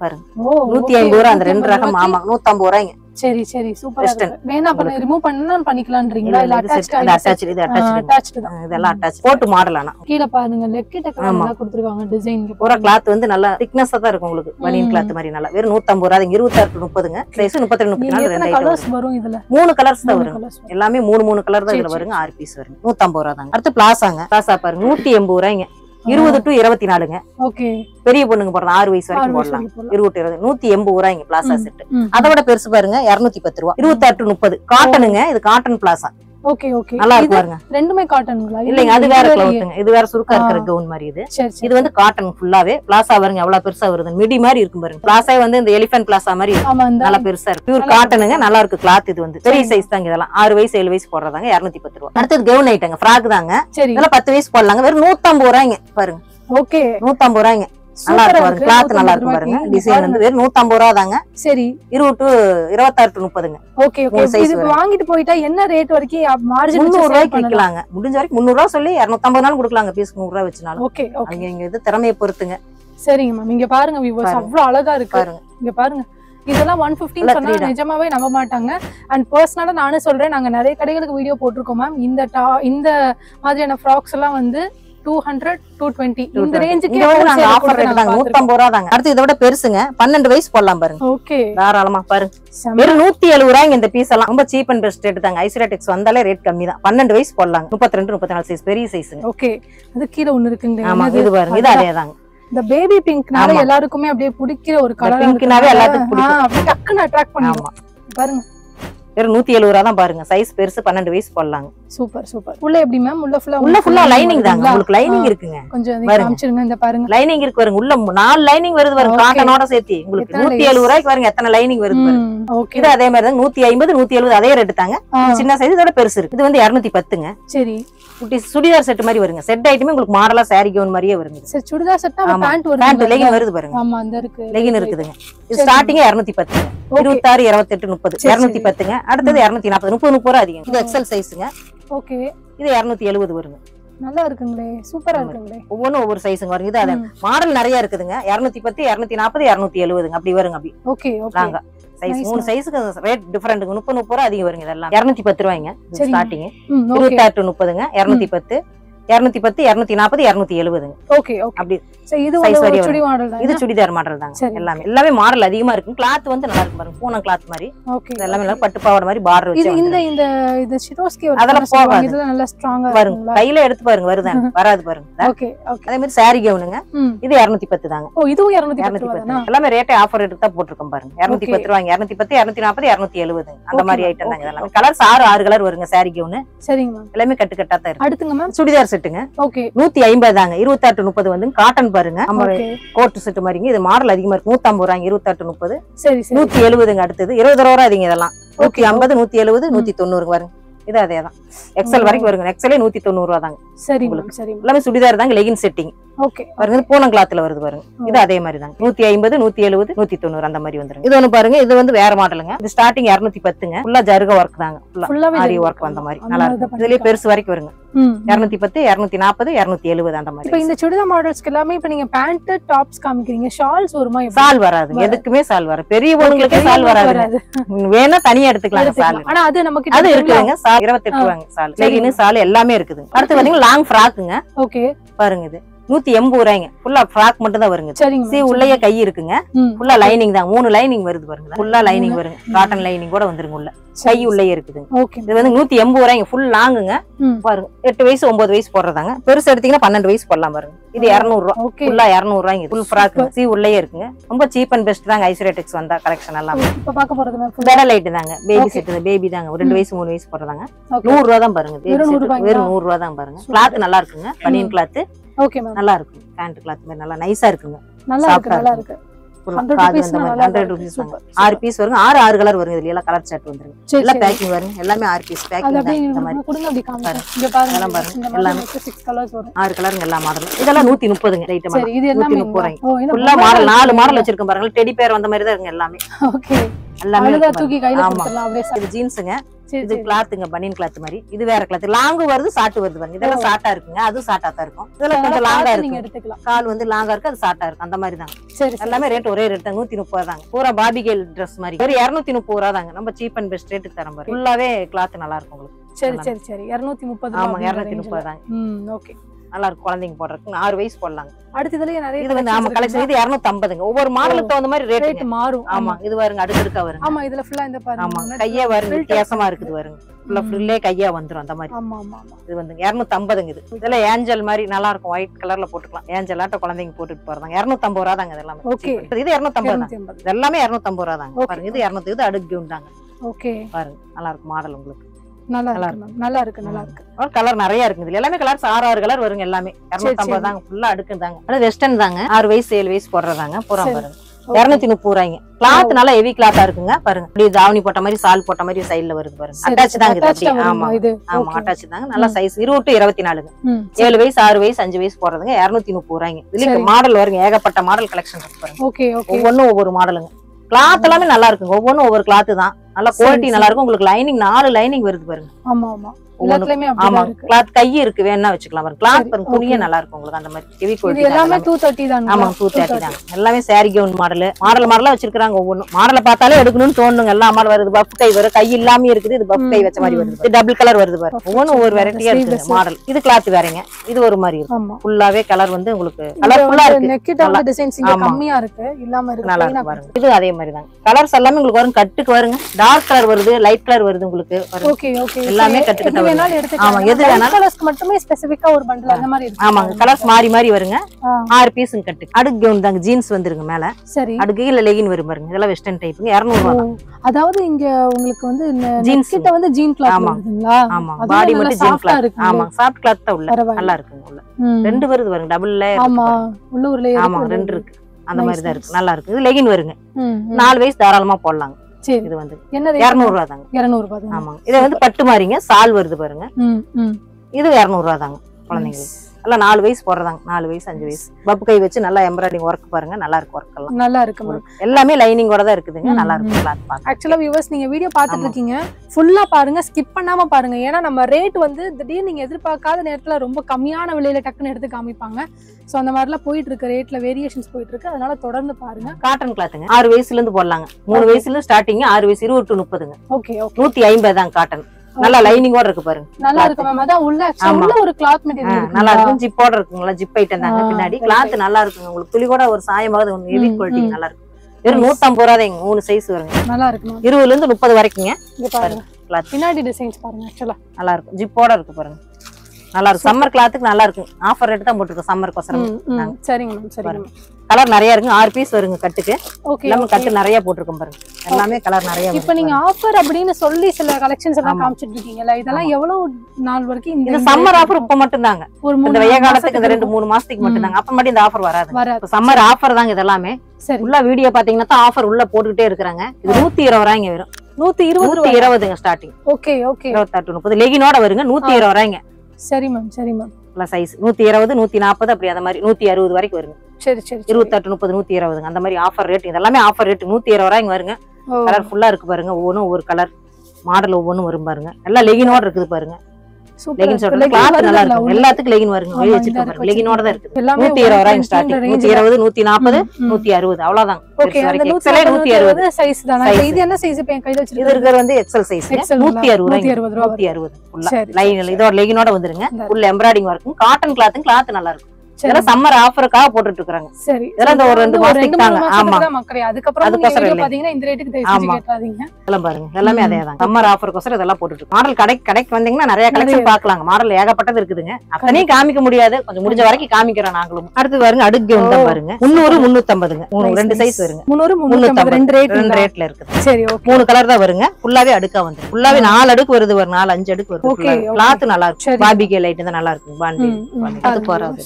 பாருங்க ஓ நூத்தி okay. ஐம்பது ரூபா அந்த ரெண்டு 150 ரகம் ரூபாய்க்கு? ஆமா நூத்தம்பது ரூபாய்ங்க சரி சரி சூப்பரா Western. இருக்கு வேணா பண்ண ரிமூவ் பண்ணா பண்ணிக்கலாம்ன்றீங்களா இல்ல இது set, அட்டாச் இது attached, இது attached. அட்டாச் தான் இதெல்லாம் அட்டாச் போட்டு மாடல் ஆனா கீழ பாருங்க லெக் கிட்ட ஆமா. நல்லா கொடுத்துருக்காங்க டிசைன் பூரா கிளாத் வந்து நல்லா திக்னஸா தான் இருக்கும் உங்களுக்கு பனியன் ம். கிளாத் மாதிரி நல்லா வெறும் நூத்தம்பது ரூபா அது இருபத்தாறு to முப்பதுங்க சைஸ் முப்பத்தி ரெண்டு முப்பத்தி நீங்க நாலு எத்தனை ரெண்டு கலர்ஸ் ஐட்டம் வரும் இதுல மூணு கலர்ஸ் தான் மூணு வரும் colours வரும். எல்லாமே மூணு மூணு கலர் தான் சரி, இதுல சரி. வருங்க ஆறு பீஸ் வருங்க நூத்தம்பது ரூபா தாங்க அடுத்து பிளாசாங்க பிளாசா பாருங்க நூத்தி எண்பது ரூபாய்ங்க இருபது டு இருபத்தி நாலுங்க ஓகே பெரிய பொண்ணுங்க போடுறது ஆறு வயசு ஆறு வரைக்கும் வயசு போடலாம் வரைக்கும் போடலாம். இருபத்தி இருபது நூத்தி எண்பது ரூபாய்ங்க பிளாசா ம். செட் ம். அதை விட பெருசு பாருங்க இருநூத்தி பத்து ரூபா இருபத்தாறு டு முப்பது காட்டனுங்க இது காட்டன் பிளாசா ஓகே ஓகே நல்லா இது இருக்கு பாருங்க ரெண்டுமே காட்டனுங்களா இல்லைங்க அது வேற இது கிளவுத்துங்க இது வேற சுருக்கா இருக்கிற ஆ. கவுன் மாதிரி இது சரி சரி இது வந்து காட்டன் ஃபுல்லாவே பிளாசா பாருங்க எவ்வளவு பெருசா வருது மிடி மாதிரி இருக்கும் பாருங்க பிளாசா வந்து இந்த எலிஃபென்ட் பிளாசா மாதிரி இருக்கு. ஆமா இந்த நல்லா பெருசா இருக்கு பியூர் நல்லா காட்டனுங்க நல்லா இருக்கு கிளாத் இது வந்து பெரிய சரி. சைஸ் தாங்க இதெல்லாம் ஆறு வயசு ஏழு வயசு போடுறதாங்க இருநூத்தி பத்து ரூபா அடுத்தது கவுன் ஐட்டங்க ஃப்ராக் தாங்க சரி இதெல்லாம் பத்து வயசு போடலாங்க வெறும் நூத்தம்பது ரூபாய்ங்க பாருங்க ஓகே நூத்தம்பது ரூபாய்ங்க நல்லா இருக்கு பாருங்க கிளாத் நல்லா இருக்கு பாருங்க டிசைன் வந்து வெறும் நூத்தம்பது ரூபா தாங்க சரி இருபது டு இருபத்தாறு டு முப்பதுங்க ஓகே ஓகே மூணு size இது வரும். வாங்கிட்டு போயிட்டா என்ன ரேட் வரைக்கும் மார்ஜின் முந்நூறு ரூபாய்க்கு விற்கலாங்க முடிஞ்ச வரைக்கும் முந்நூறு ரூபா சொல்லி இருநூத்தம்பது நாள் கொடுக்கலாங்க பீஸ் நூறு ரூபாய் வச்சுனாலும் ஓகே ஓகே அங்க இங்க இது திறமையை பொறுத்துங்க சரிங்க மேம் இங்க பாருங்க வியூவர்ஸ் பாருங்க. அவ்வளவு அழகா இருக்கு பாருங்க இங்க பாருங்க இதெல்லாம் ஒன் பிப்டின் எல்லாம் சொன்னா three தான். நிஜமாவே நம்ப மாட்டாங்க அண்ட் பர்சனலா நானே சொல்றேன் நாங்க நிறைய கடைகளுக்கு வீடியோ போட்டிருக்கோம் மேம் இந்த டா- இந்த மாதிரியான ஃப்ராக்ஸ் எல்லாம் வந்து டூ ஹண்ட்ரட் டூ டுவெண்ட்டி இந்த ரேஞ்சுக்கு இங்க வந்து நாங்க ஆஃபர் ரேட் தாங்க நூத்தம்பது ரூபா தாங்க அடுத்து இதை விட பெருசுங்க பன்னெண்டு வயசு போடலாம் பாருங்க ஓகே தாராளமா பாருங்க வெறும் நூத்தி எழுபது ரூபாய்ங்க இந்த பீஸ் எல்லாம் ரொம்ப சீப் அண்ட் பெஸ்ட் ரேட் தாங்க ஐசிராடெக்ஸ் வந்தாலே ரேட் கம்மி தான் பன்னெண்டு வயசு போடலாங்க முப்பத்தி ரெண்டு முப்பத்தி நாலு சைஸ் பெரிய சைஸுங்க ஓகே அது கீழே ஒண்ணு இருக்குங்க ஆமா என்னது? இது பாருங்க இது அதே தாங்க இந்த பேபி பிங்க்னால ஆமா. எல்லாருக்குமே அப்படியே பிடிக்கிற ஒரு கலர் பிங்க்னாவே எல்லாத்துக்கும் பிடிக்கும். அப்படியே டக்குன்னு அட்ராக்ட் பண்ணிடும் ஆமா பாருங்க வெறும் நூத்தி எழுபது ரூபா தான் பாருங்க சைஸ் பெருசு பன்னெண்டு வயசு போடலாங்க சூப்பர் சூப்பர் உள்ள எப்படி மேம் உள்ள ஃபுல்லா உள்ள ஃபுல்லா லைனிங் தாங்க உங்களுக்கு லைனிங் இருக்குங்க கொஞ்சம் அதை பாருங்க. காமிச்சிருங்க இந்த பாருங்க லைனிங் இருக்கு பாருங்க உள்ள மு- நாலு லைனிங் வருது பாருங்க Okay. காட்டனோட சேர்த்து உங்களுக்கு எத்தனை நூத்தி layers? எழுபது ரூபாய்க்கு பாருங்க எத்தனை லைனிங் வருது பாருங்க ஓகே இது அதே மாதிரி தான் நூத்தி ஐம்பது நூத்தி எழுபது அதே ரேட்டு தாங்க சின்ன சைஸ் இதோட பெருசு இருக்கு இது வந்து இருநூத்தி பத்துங்க சரி குட்டி சுடிதார் செட் மாதிரி வருங்க செட் ஐட்டமே உங்களுக்கு மாடலா சாரி கவுன் மாதிரியே வருங்க சரி சுடிதார் செட்டா ஆமா. பேண்ட் பேண்ட் வருது லெகின் வருது பாருங்க ஆமா அந்த இருக்கு லெகின் இருக்குதுங்க இது சரி. ஸ்டார்டிங்கே இருநூத்தி பத்துங்க ஓகே இருபத்தாறு இருபத்தெட்டு முப்பது சரி, இருநூத்தி சரி. பத்துங்க அடுத்தது இருநூத்தி நாற்பது முப்பது முப்பது ரூபா அதிகம் இது எக்ஸல் சைஸுங்க ஓகே இது இருநூத்தி எழுபது வருங்க நல்லா இருக்குங்களே சூப்பரா ஆமா. இருக்குங்களே ஒவ்வொன்றும் ஒவ்வொரு சைஸுங்க வருங்க இது அது ம். மாடல் நிறைய இருக்குதுங்க இருநூத்தி பத்து இருநூத்தி நாற்பது இருநூத்தி எழுபதுங்க அப்படி வருங்க அப்படி ஓகே ஓகே நாங்க சைஸ் Nice, மூணு nice. சைஸுக்கு ரேட் டிஃபரெண்ட் முப்பது முப்பது ரூபா அதிகம் வருங்க இதெல்லாம் இருநூத்தி பத்து ரூபாய்ங்க சரிங்க. ஸ்டார்டிங் ம் ஓகே இருபத்தாறு to முப்பதுங்க இருநூத்தி பத்து இருநூத்தி பத்து இருநூத்தி நாற்பது இருநூத்தி எழுபதுங்க ஓகே ஓகே அப்படி சரி இது size வந்து ஒரு வரையும் சுடி மாடல் இது தான் சுடிதார் மாடல் தாங்க சரி. எல்லாமே எல்லாமே மாடல் அதிகமா இருக்கும் கிளாத் வந்து நல்லா இருக்கும் பாருங்க பூனம் கிளாத் மாதிரி ஓகே இது எல்லாமே நல்லா பட்டு பாவாடை மாதிரி பார்டர் இது வச்சு இந்த வந்துரும். இந்த இது சிரோஸ்கி ஒரு அதெல்லாம் colour சொல்லுவாங்க. போகாது. இதெல்லாம் நல்லா ஸ்ட்ராங்கா வரும் இருக்குங்களா கையில எடுத்து பாருங்க வருதான்னு வராது பாருங்க ஓகே ஓகே அதே மாதிரி சாரி கவுனுங்க ம் இது இருநூத்தி பத்து தாங்க ஓ இதுவும் 210 இருநூத்தி ரூபா பத்து தானா எல்லாமே ரேட்டே ஆஃபர் ரேட்டு தான் போட்டிருக்கோம் பாருங்க இருநூத்தி Okay. பத்து ரூபாய்ங்க இருநூத்தி பத்து இருநூத்தி நாற்பது இருநூத்தி எழுபது அந்த Okay, மாதிரி ma'am. ஐட்டம் தாங்க Okay, இதெல்லாம் கலர்ஸ் ஆறு ஆறு கலர் வருங்க சாரி கவுனு சரிங்க மேம் எல்லாமே கட்டு கட்டா தான் இருக்கு அடுத்துங்க மேம் சுடிதார் செட்டுங்க ஓகே நூத்தி ஐம்பது தாங்க இருபத்தாட்டு முப்பது வந்து காட்டன் பாருங்க நம்ம ஓகே கோட் செட்டு மாதிரிங்க இது மாடல் அதிகமா இருக்கு நூத்தம்பது ரூபாய்ங்க இருபத்தாட்டு முப்பது சரி சரி நூத்தி எழுபதுங்க அடுத்தது இருபது ரூபா அதிகம் இதெல்லாம் நூத்தி Okay, ஐம்பது நூத்தி எழுபது நூத்தி தொண்ணூறுங்க வருங்க இது அதே தான் எக்ஸல் வரைக்கும் வருங்க எக்ஸலே நூத்தி தொண்ணூறு ரூபா தாங்க சரி மேம் உங்களுக்கு. சரி மேம் எல்லாமே சுடிதார் தாங்க லெகின் செட்டிங் ஓகே பாருங்க இது பூனம் கிளாத்ல வருது பாருங்க இது அதே மாதிரி தாங்க நூத்தி ஐம்பது நூத்தி எழுபது நூத்தி தொண்ணூறு அந்த மாதிரி வந்துருங்க இது ஒண்ணு பாருங்க இது வந்து வேற மாடலுங்க இது ஸ்டார்டிங் இருநூத்தி பத்துங்க ஃபுல்லா ஜருக ஒர்க் தாங்க ஃபுல்லா ஃபுல்லாவே ஆரி ஜரி ஒர்க் வந்த மாதிரி அந்த நல்லா மாதிரி தான் இருக்கும் இதுலயே பெருசு வரைக்கும் வருங்க ம் இருநூத்தி பத்து இருநூத்தி நாற்பது இருநூத்தி எழுபது அந்த இப்போ மாதிரி இந்த சுடிதார் மாடல்ஸ்க்கு எல்லாமே இப்போ நீங்க பேண்ட் டாப்ஸ் காமிக்கிறீங்க ஷால்ஸ் வருமா எப்படி? சால் வராது வராது. எதுக்குமே சால் வராது பெரிய Okay, பொண்ணுங்களுக்கே சால் பெரியவங்களுக்கு வராது வேணா தனியா எடுத்துக்கலாம் சால் எடுத்துக்கலாம். ஆனா அது நமக்கு அது இருக்குதுங்க சால் இருபத்தெட்டு ரூபாங்க சால் சரி. லெகின் சால் எல்லாமே இருக்குதுங்க அடுத்து பாத்தீங்கன்னா லாங் ஃப்ராக்குங்க ஓகே பாருங்க இது நூத்தி எண்பது ரூபாய்ங்க ஃபுல்லா ஃப்ராக் மட்டும் தான் வருங்க இது. சரிங்க சி ma'am, உள்ளேயே கை இருக்குங்க ம். ஃபுல்லா லைனிங் தான் மூணு லைனிங் வருது பாருங்க ஃபுல்லா லைனிங் வருங்க காட்டன் லைனிங் கூட வந்துருங்க உள்ள கை சரி. உள்ளேயே இருக்குதுங்க ஓகே இது வந்து நூத்தி எண்பது ரூபாய்ங்க ஃபுல் லாங்குங்க ம். பாருங்க எட்டு வயசு ஒன்பது வயசு போடுறதாங்க பெருசு எடுத்தீங்கன்னா பன்னெண்டு வயசு போடலாம் பாருங்க இது இருநூறு ரூபா ஓகே ஃபுல்லா இருநூறு ரூபாய்ங்க ஃபுல் ஃப்ராக் சி உள்ளேயே இருக்குங்க ரொம்ப சீப் அண்ட் பெஸ்ட் தாங்க ஐசோரேட்டெக்ஸ் வந்தா கலெக்ஷன் எல்லாம் இப்போ பார்க்க போறது மேம் பெட லைட் தாங்க பேபி Okay. செட் பேபி தாங்க ஒரு ரெண்டு வயசு மூணு வயசு போடுறதாங்க ஓகே நூறு ரூபா தான் பாருங்க baby வெறும் set. நூறு ரூபாய்ங்களா? வெறும் நூறு ரூபா தான் பாருங்க Super. கிளாத் நல்லா இருக்குங்க பனியன் கிளாத் ஓகே மேம் நல்லா இருக்கும் பேண்ட் கிளாத் மாதிரி நல்லா நைஸா இருக்குங்க நல்லா Soft இருக்கு ஆ நல்லா இருக்கு ஹண்ட்ரட் ருபீஸ் நல்லா ஹண்ட்ரட் இருக்கு ருபீஸ் சூப்பர் ஆறு பீஸ் வருங்க ஆறு ஆறு கலர் வருங்க இதுல எல்லாம் கலர் ஷர்ட் வந்துருங்க சரி எல்லாம் சரி பேக்கிங் வருங்க எல்லாமே ஆறு பீஸ் அது பேக்கிங் அப்படியே தான் இந்த மாதிரி உங்களுக்கு கொடுங்க அப்படி காமிங்க பாருங்க. இங்க பாருங்க இதெல்லாம் பாருங்க. இந்த எல்லாமே. மாதிரி சிக்ஸ் கலர்ஸ் வரும் ஆறு கலருங்க எல்லா மாடலும் இதெல்லாம் நூத்தி முப்பதுங்க ரைட் சரி இது எல்லாமே நூத்தி முப்பது ஓ என்ன ஃபுல்லா மாடல் நாலு மாடல் வச்சிருக்கேன் பாருங்க டெடி பேர் வந்த மாதிரி தான் இருக்குங்க எல்லாமே ஓகே எல்லாமே அழுதா இருக்கு தூக்கி கையில ஆமா. கொடுத்துடலாம் அப்படியே பாருங்க. இது ஜீன்ஸுங்க சரி இது சரி கிளாத்துங்க பனியன் கிளாத் மாதிரி இது வேற கிளாத் லாங்கு வருது ஷார்ட் வருது பாருங்க இதெல்லாம் ஷார்ட்டா இருக்குங்க அது ஷார்ட்டா தான் இருக்கும் இதெல்லாம் கொஞ்சம் லாங்கா பார்த்து நீங்க இருக்கும் எடுத்துக்கலாம் கால் வந்து லாங்கா இருக்கு அது ஷார்ட்டா இருக்கும் அந்த மாதிரி தாங்க சரி சரி எல்லாமே ரேட் ஒரே ரேட் தான் நூத்தி முப்பது தாங்க பூரா பாபிகேல் ட்ரெஸ் மாதிரி ஒரு இருநூத்தி முப்பது ரூபா தாங்க நம்ம சீப் அண்ட் பெஸ்ட் ரேட்டுக்கு தரம் பாருங்க ஃபுல்லாவே கிளாத் நல்லா இருக்கும் உங்களுக்கு சரி சரி சரி இருநூத்தி முப்பது ஆமா ரூபாய் இருநூத்தி முப்பது தாங்க ம் ஓகே நல்லா இருக்கும் குழந்தைங்க போடுறதுக்கு ஆறு வயசு போடலாங்க அடுத்து இதுலயே நிறைய இது வந்து ஆமா கலெக்ஷன் இது இருநூத்தி ஐம்பதுங்க ஒவ்வொரு மாடலுக்கு தகுந்த மாதிரி ரேட் ரேட்டுங்க மாறும் ஆமா இது வருங்க அடுக்கடுக்கா வருங்க ஆமா இதுல ஃபுல்லா இந்த ஆமா பாருங்க கையே வருங்க Filter வித்தியாசமா இருக்கு. இருக்குது வருங்க ஃபுல்லா ம். ஃபுல்லே கையா வந்துரும் அந்த மாதிரி ஆமா ஆமா ஆமா இது வந்து இருநூத்தி ஐம்பதுங்க இது இதெல்லாம் ஏஞ்சல் மாதிரி நல்லா இருக்கும் ஒயிட் கலர்ல போட்டுக்கலாம் ஏஞ்சல் ஆட்ட குழந்தைங்க போட்டுட்டு போறதாங்க இருநூத்தி ஐம்பது ரூபா தாங்க இதெல்லாம் Okay. இது இருநூத்தி ஐம்பது இருநூத்தி ஐம்பது இது எல்லாமே இருநூத்தி ஐம்பது ரூபா தாங்க Okay. பாருங்க இது இருநூத்தி இது அடுக்கு உண்டாங்க ஓகே பாருங்க நல்லா இருக்கும் மாடல் உங்களுக்கு நல்லா நல்லா இருக்கு ma'am. நல்லா இருக்கு நல்லா இருக்கு கலர் நிறைய இருக்குது இதுல எல்லாமே கலர்ஸ் ஆறு ஆறு கலர் வருங்க எல்லாமே இருநூத்தி ஐம்பது சரி. தாங்க ஃபுல்லா அடுக்கு தாங்க அது வெஸ்டர்ன் தாங்க ஆறு வயசு ஏழு வயசு போடுறதாங்க பூரா சரி. பாருங்க இருநூத்தி முப்பது ரூபாய்ங்க கிளாத் நல்லா ஹெவி கிளாத்தா இருக்குங்க பாருங்க இப்படி தாவணி போட்ட மாதிரி சால் போட்ட மாதிரி சைடுல வருது பாருங்க சரி, அட்டாச் சரி. தாங்க இது Attached ஆ அப்படியே. வருமா ஆமா இது ஆமா Okay. அட்டாச் தாங்க நல்ல சைஸ் இருபது to இருபத்தி நாலுங்க ம், ஏழு வயசு ஆறு வயசு அஞ்சு வயசு போடுறதுங்க இருநூத்தி முப்பது ரூபாய்ங்க இதுல சரி. மாடல் வருங்க ஏகப்பட்ட மாடல் கலெக்ஷன் இருக்கு பாருங்க ஓகே ஓகே ஒவ்வொன்றும் ஒவ்வொரு மாடலுங்க கிளாத் எல்லாமே நல்லா இருக்குங்க ஒவ்வொன்றும் ஒவ்வொரு கிளாத் தான் நல்ல சரி, குவாலிட்டி சரி. நல்லா இருக்கும் உங்களுக்கு லைனிங் நாலு லைனிங் வருது பாருங்க ஆமா ஆமா ஒவ்வொன்றும் எல்லாத்துலயுமே ஆமா அப்படிதான் இருக்கு கிளாத் கை இருக்கு வேணா வச்சுக்கலாம் பாருங்க கிளாத் சரி, பாருங்க துணியே okay. நல்லா இருக்கும் உங்களுக்கு அந்த மாதிரி ஹெவி இது குவாலிட்டி எல்லாமே டூ தேர்ட்டி தான் ஆமா டூ தேர்ட்டி தான் எல்லாமே சாரி கவுன் மாடல் மாடல் மாடலா வச்சிருக்காங்க ஒவ்வொன்றும் மாடலை பார்த்தாலே எடுக்கணும்னு தோணுங்க எல்லா மாடல் வருது பஃப் கை வரும் கை இல்லாம இருக்குது இது பஃப் கை ம், வச்ச மாதிரி ம். வருது இது டபுள் கலர் வருது பாரு Puff ஒவ்வொன்றும் ஒவ்வொரு வச்சிருக்காங்க. வெரைட்டியா Sleeveless. இருக்குது மாடல் இது கிளாத் வேறங்க இது ஒரு மாதிரி இருக்கும் ஆமா ஃபுல்லாவே கலர் வந்து உங்களுக்கு கலர்ஃபுல்லா இருக்கு நெக்கிட்ட வந்து டிசைன்ஸ் இங்க ஆமா. கம்மியா இருக்கு இல்லாம இருக்கு நல்லா plain ஆ இருக்கு பாருங்க இது அதே மாதிரி தாங்க கலர்ஸ் எல்லாமே உங்களுக்கு வரும் கட்டுக்கு வருங்க டார்க் கலர் வருது லைட் கலர் வருது உங்களுக்கு வருது. ஓகே ஓகே எல்லாமே எது கட்டுக்கிட்ட வேணாலும் எடுத்துக்கலாம் ஆமா, எது Light வேணாலும். colours மட்டுமே ஸ்பெசிஃபிக்கா ஒரு பண்டில் அந்த மாதிரி இருக்கு ஆமாங்க கலர்ஸ் மாறி மாறி வருங்க ஆ. ஆறு பீஸுங்க கட்டு அடுக்கு கவுன் தாங்க ஜீன்ஸ் வந்துருங்க மேல சரி அடுக்கு இல்ல லெகின் வரும் பாருங்க இதெல்லாம் வெஸ்டர்ன் டைப்புங்க இரநூறு ரூபா ஓ, அதாவது இங்க உங்களுக்கு வந்து ஜீன்ஸ் கிட்ட வந்து ஜீன் கிளாத் ஆமா. வருதுங்களா ஆமா அதுவே பாடி நல்லா மட்டும் ஜீன் soft ஆ கிளாத் இருக்குங்க. ஆமா சாஃப்ட் கிளாத் தான் உள்ள பரவாயில்ல. நல்லா இருக்குங்க உள்ள ம். ரெண்டு வருது பாருங்க டபுள் ஆமா உள்ளூர்ல ஆமா ரெண்டு இருக்கு அந்த மாதிரி தான் இருக்கு நல்லா இருக்கு இது லெகின் வருங்க ம், ம். நாலு வயசு தாராளமா போடலாங்க சரி இது வந்து என்ன இருநூறு ரூபா தாங்க இருநூறு ரூபாய் தான் ஆமாங்க இது வந்து பட்டு மாதிரிங்க சால் வருது பாருங்க ம், ம். இது இருநூறு ரூபா தாங்க குழந்தைங்களுக்கு எல்லாம் நாலு வயசு போடுறதாங்க நாலு வயசு அஞ்சு வயசு பப்பு கை வச்சு நல்லா எம்ப்ராய்டிங் ஒர்க் பாருங்க நல்லா இருக்கு ஒர்க் எல்லாம் நல்லா இருக்கு மேம் எல்லாமே லைனிங்கோட தான் இருக்குதுங்க ம், நல்லா இருக்கு கிளாத் பார்க்க ஆக்சுவலா வியூவர்ஸ் நீங்க வீடியோ பார்த்துட்டு ஆமா. இருக்கீங்க ஃபுல்லா பாருங்க ஸ்கிப் பண்ணாம பாருங்க ஏன்னா நம்ம ரேட் வந்து திடீர்னு நீங்க எதிர்பார்க்காத நேரத்துல ரொம்ப கம்மியான விலையில டக்குன்னு எடுத்து காமிப்பாங்க சோ அந்த மாதிரிலாம் போயிட்டு இருக்கு ரேட்ல வேரியேஷன்ஸ் போயிட்டு இருக்கு அதனால தொடர்ந்து பாருங்க காட்டன் கிளாத்துங்க ஆறு வயசுல இருந்து போடலாங்க மூணு Okay. வயசுல ஸ்டார்டிங் ஆறு வயசு இருபது டு முப்பதுங்க ஓகே ஓகே நூத்தி ஐம்பது தாங்க காட்டன் நல்லா லைனிங்கோட இருக்கு பாருங்க நல்லா இருக்கு மேம் அதான் உள்ள actually ஆமா. உள்ள ஒரு கிளாத் ஆ, மெட்டீரியல் நல்லா இருக்கும் ஜிப்போட இருக்குங்களா ஜிப் ஐட்டம் தாங்க ஆ, பின்னாடி right, கிளாத் right. நல்லா இருக்குங்க உங்களுக்கு துளி கூட ஒரு சாயமாவது ஒன்று ஹெவி ம், குவாலிட்டி ம். நல்லா இருக்கும் வெறும் Nice. நூத்தம்பது ரூபா தான் மூணு சைஸ் வருங்க நல்லா இருக்கு மேம் இருபதுல இருந்து முப்பது வரைக்குங்க இங்க பாருங்க கிளாத் பின்னாடி டிசைன்ஸ் பாருங்க ஆக்சுவலா நல்லா இருக்கும் ஜிப்போட இருக்கு பாருங்க நல்லா இருக்கும் சம்மர் கிளாத்துக்கு நல்லா இருக்கும் ஆஃபர் ரேட் தான் போட்டுருக்கோம் சம்மர் கொசரம் நாங்க. சரிங்க மேம் சரிங்க மேம் கலர் நிறைய இருக்குங்க ஆறு பீஸ் வருங்க கட்டுக்கு ஓகே எல்லாமே கட்டு நிறைய போட்டிருக்கோம் பாருங்க எல்லாமே கலர் நிறைய இப்போ வரும் நீங்க ஆஃபர் அப்படின்னு சொல்லி சில கலெக்ஷன்ஸ் எல்லாம் ஆமா. காமிச்சிட்டு இருக்கீங்கல்ல இதெல்லாம் எவ்வளவு நாள் வரைக்கும் இந்த இது இந்த சம்மர் rate ஆஃபர் இருக்கும்? இப்ப மட்டும் தாங்க ஒரு மூணு இந்த வெய்ய நாலு காலத்துக்கு இந்த மாசத்துக்கு ரெண்டு மூணு மாசத்துக்கு மட்டும் தாங்க அப்ப மட்டும் இந்த ஆஃபர் வராது வராது சம்மர் ஆஃபர் தாங்க இதெல்லாமே சரி உள்ள வீடியோ பாத்தீங்கன்னா தான் ஆஃபர் உள்ள போட்டுக்கிட்டே இருக்காங்க இது நூத்தி இருபது ரூபாய்ங்க வரும் நூத்தி இருபது நூத்தி ரூபாய் இருபதுங்க ஸ்டார்டிங் ஓகே ஓகே இருபத்தெட்டு முப்பது லெகினோட வருங்க நூத்தி இருபது ரூபாய்ங்க சரி மேம் சரி மேம் சைஸ் நூத்தி இருபது நூத்தி நாற்பது அப்படி அந்த மாதிரி நூத்தி அறுபது வரைக்கும் வருங்க சரி சரி சரி. இருபத்தெட்டு முப்பது நூத்தி இருபதுங்க அந்த மாதிரி ஆஃபர் ரேட் இதெல்லாமே ஆஃபர் ரேட் நூத்தி இருபது ரூபாய்ங்க வருங்க ஓ, கலர் ஃபுல்லா இருக்கு பாருங்க ஒவ்வொன்றும் ஒவ்வொரு கலர் மாடல் ஒவ்வொன்றும் வரும் பாருங்க எல்லாம் லெகினோட இருக்குது பாருங்க சூப்பரா லெகின் இருக்கு. சொல்றது legging கிளாத் நல்லா வருதுல்ல இருக்கும் உள்ள? எல்லாத்துக்கும் லெகின் வருங்க ஆமா, வெளிய இந்த வச்சிருக்க இருக்கு பாருங்க லெகினோட தான் இருக்கு எல்லாமே நூத்தி ஒரு இருபது ரூபாய்ங்க range ஸ்டார்டிங் range நூத்தி தான். இருபது நூத்தி நாற்பது ம், ம். நூத்தி அறுபது அவ்வளவுதான் ஓகே அந்த வரைக்கும் நூத்தி எக்ஸலே நூத்தி அறுபது அறுபது சைஸ் தானா Size. இப்ப இது என்ன சைஸ் இப்ப என் கையில இது வச்சிருக்கேன் இருக்கிறது வந்து எக்ஸல் சைஸ் XL நூத்தி அறுபது நூத்தி ரூபாய்ங்க அறுபது ரூபா நூத்தி அறுபது ஃபுல்லா சரி, லைன் இதோட லெகினோட வந்துருங்க இந்த ஃபுல் எம்ப்ராய்டிங் ஒர்க்கும் காட்டன் கிளாத்தும் கிளாத் நல்லா இருக்கும் சரி இதெல்லாம் சம்மர் ஆஃபருக்காக போட்டுட்டு இருக்காங்க சரி இதெல்லாம் இந்த ஒரு ரெண்டு ஒரு ரெண்டு மாசத்துக்கு மூணு தாங்க. மாசத்துக்கு ஆமா. தான் மக்களே அதுக்கப்புறம் நீங்க அதுக்கப்புறம் வீடியோ இல்லை. பாத்தீங்கன்னா இந்த ரேட்டுக்கு தயவு செஞ்சு ஆமா. கேட்காதீங்க இதெல்லாம் பாருங்க எல்லாமே ம். அதே தான் சம்மர் ஆஃபருக்கோசரம் இதெல்லாம் போட்டுட்டு இருக்கு மாடல் கடை கடைக்கு வந்தீங்கன்னா நிறைய நிறைய கலெக்ஷன் பார்க்கலாங்க மாடல் ஏகப்பட்டது இருக்குதுங்க அத்தனையும் காமிக்க முடியாது கொஞ்சம் முடிஞ்ச வரைக்கும் காமிக்கிறோம் நாங்களும் அடுத்து பாருங்க அடுக்கு ஓ. தான் பாருங்க முந்நூறு முன்னூத்தம்பதுங்க மூணு Nice, ரெண்டு nice. சைஸ் வருங்க முந்நூறு முந்நூத்தி ரெண்டு ரேட் ரெண்டு ரேட்ல இருக்குது சரி ஓகே மூணு கலர் தான் வருங்க ஃபுல்லாவே அடுக்கா வந்து ஃபுல்லாவே நாலு அடுக்கு வருது ஒரு நாலு அஞ்சு அடுக்கு வருது Okay, okay. கிளாத் நல்லா இருக்கும் சரி பாபிகே லைட் தான் நல்லா இருக்கும் பாண்டி ம், ம். அது போறாது அடுத்து அடுத்து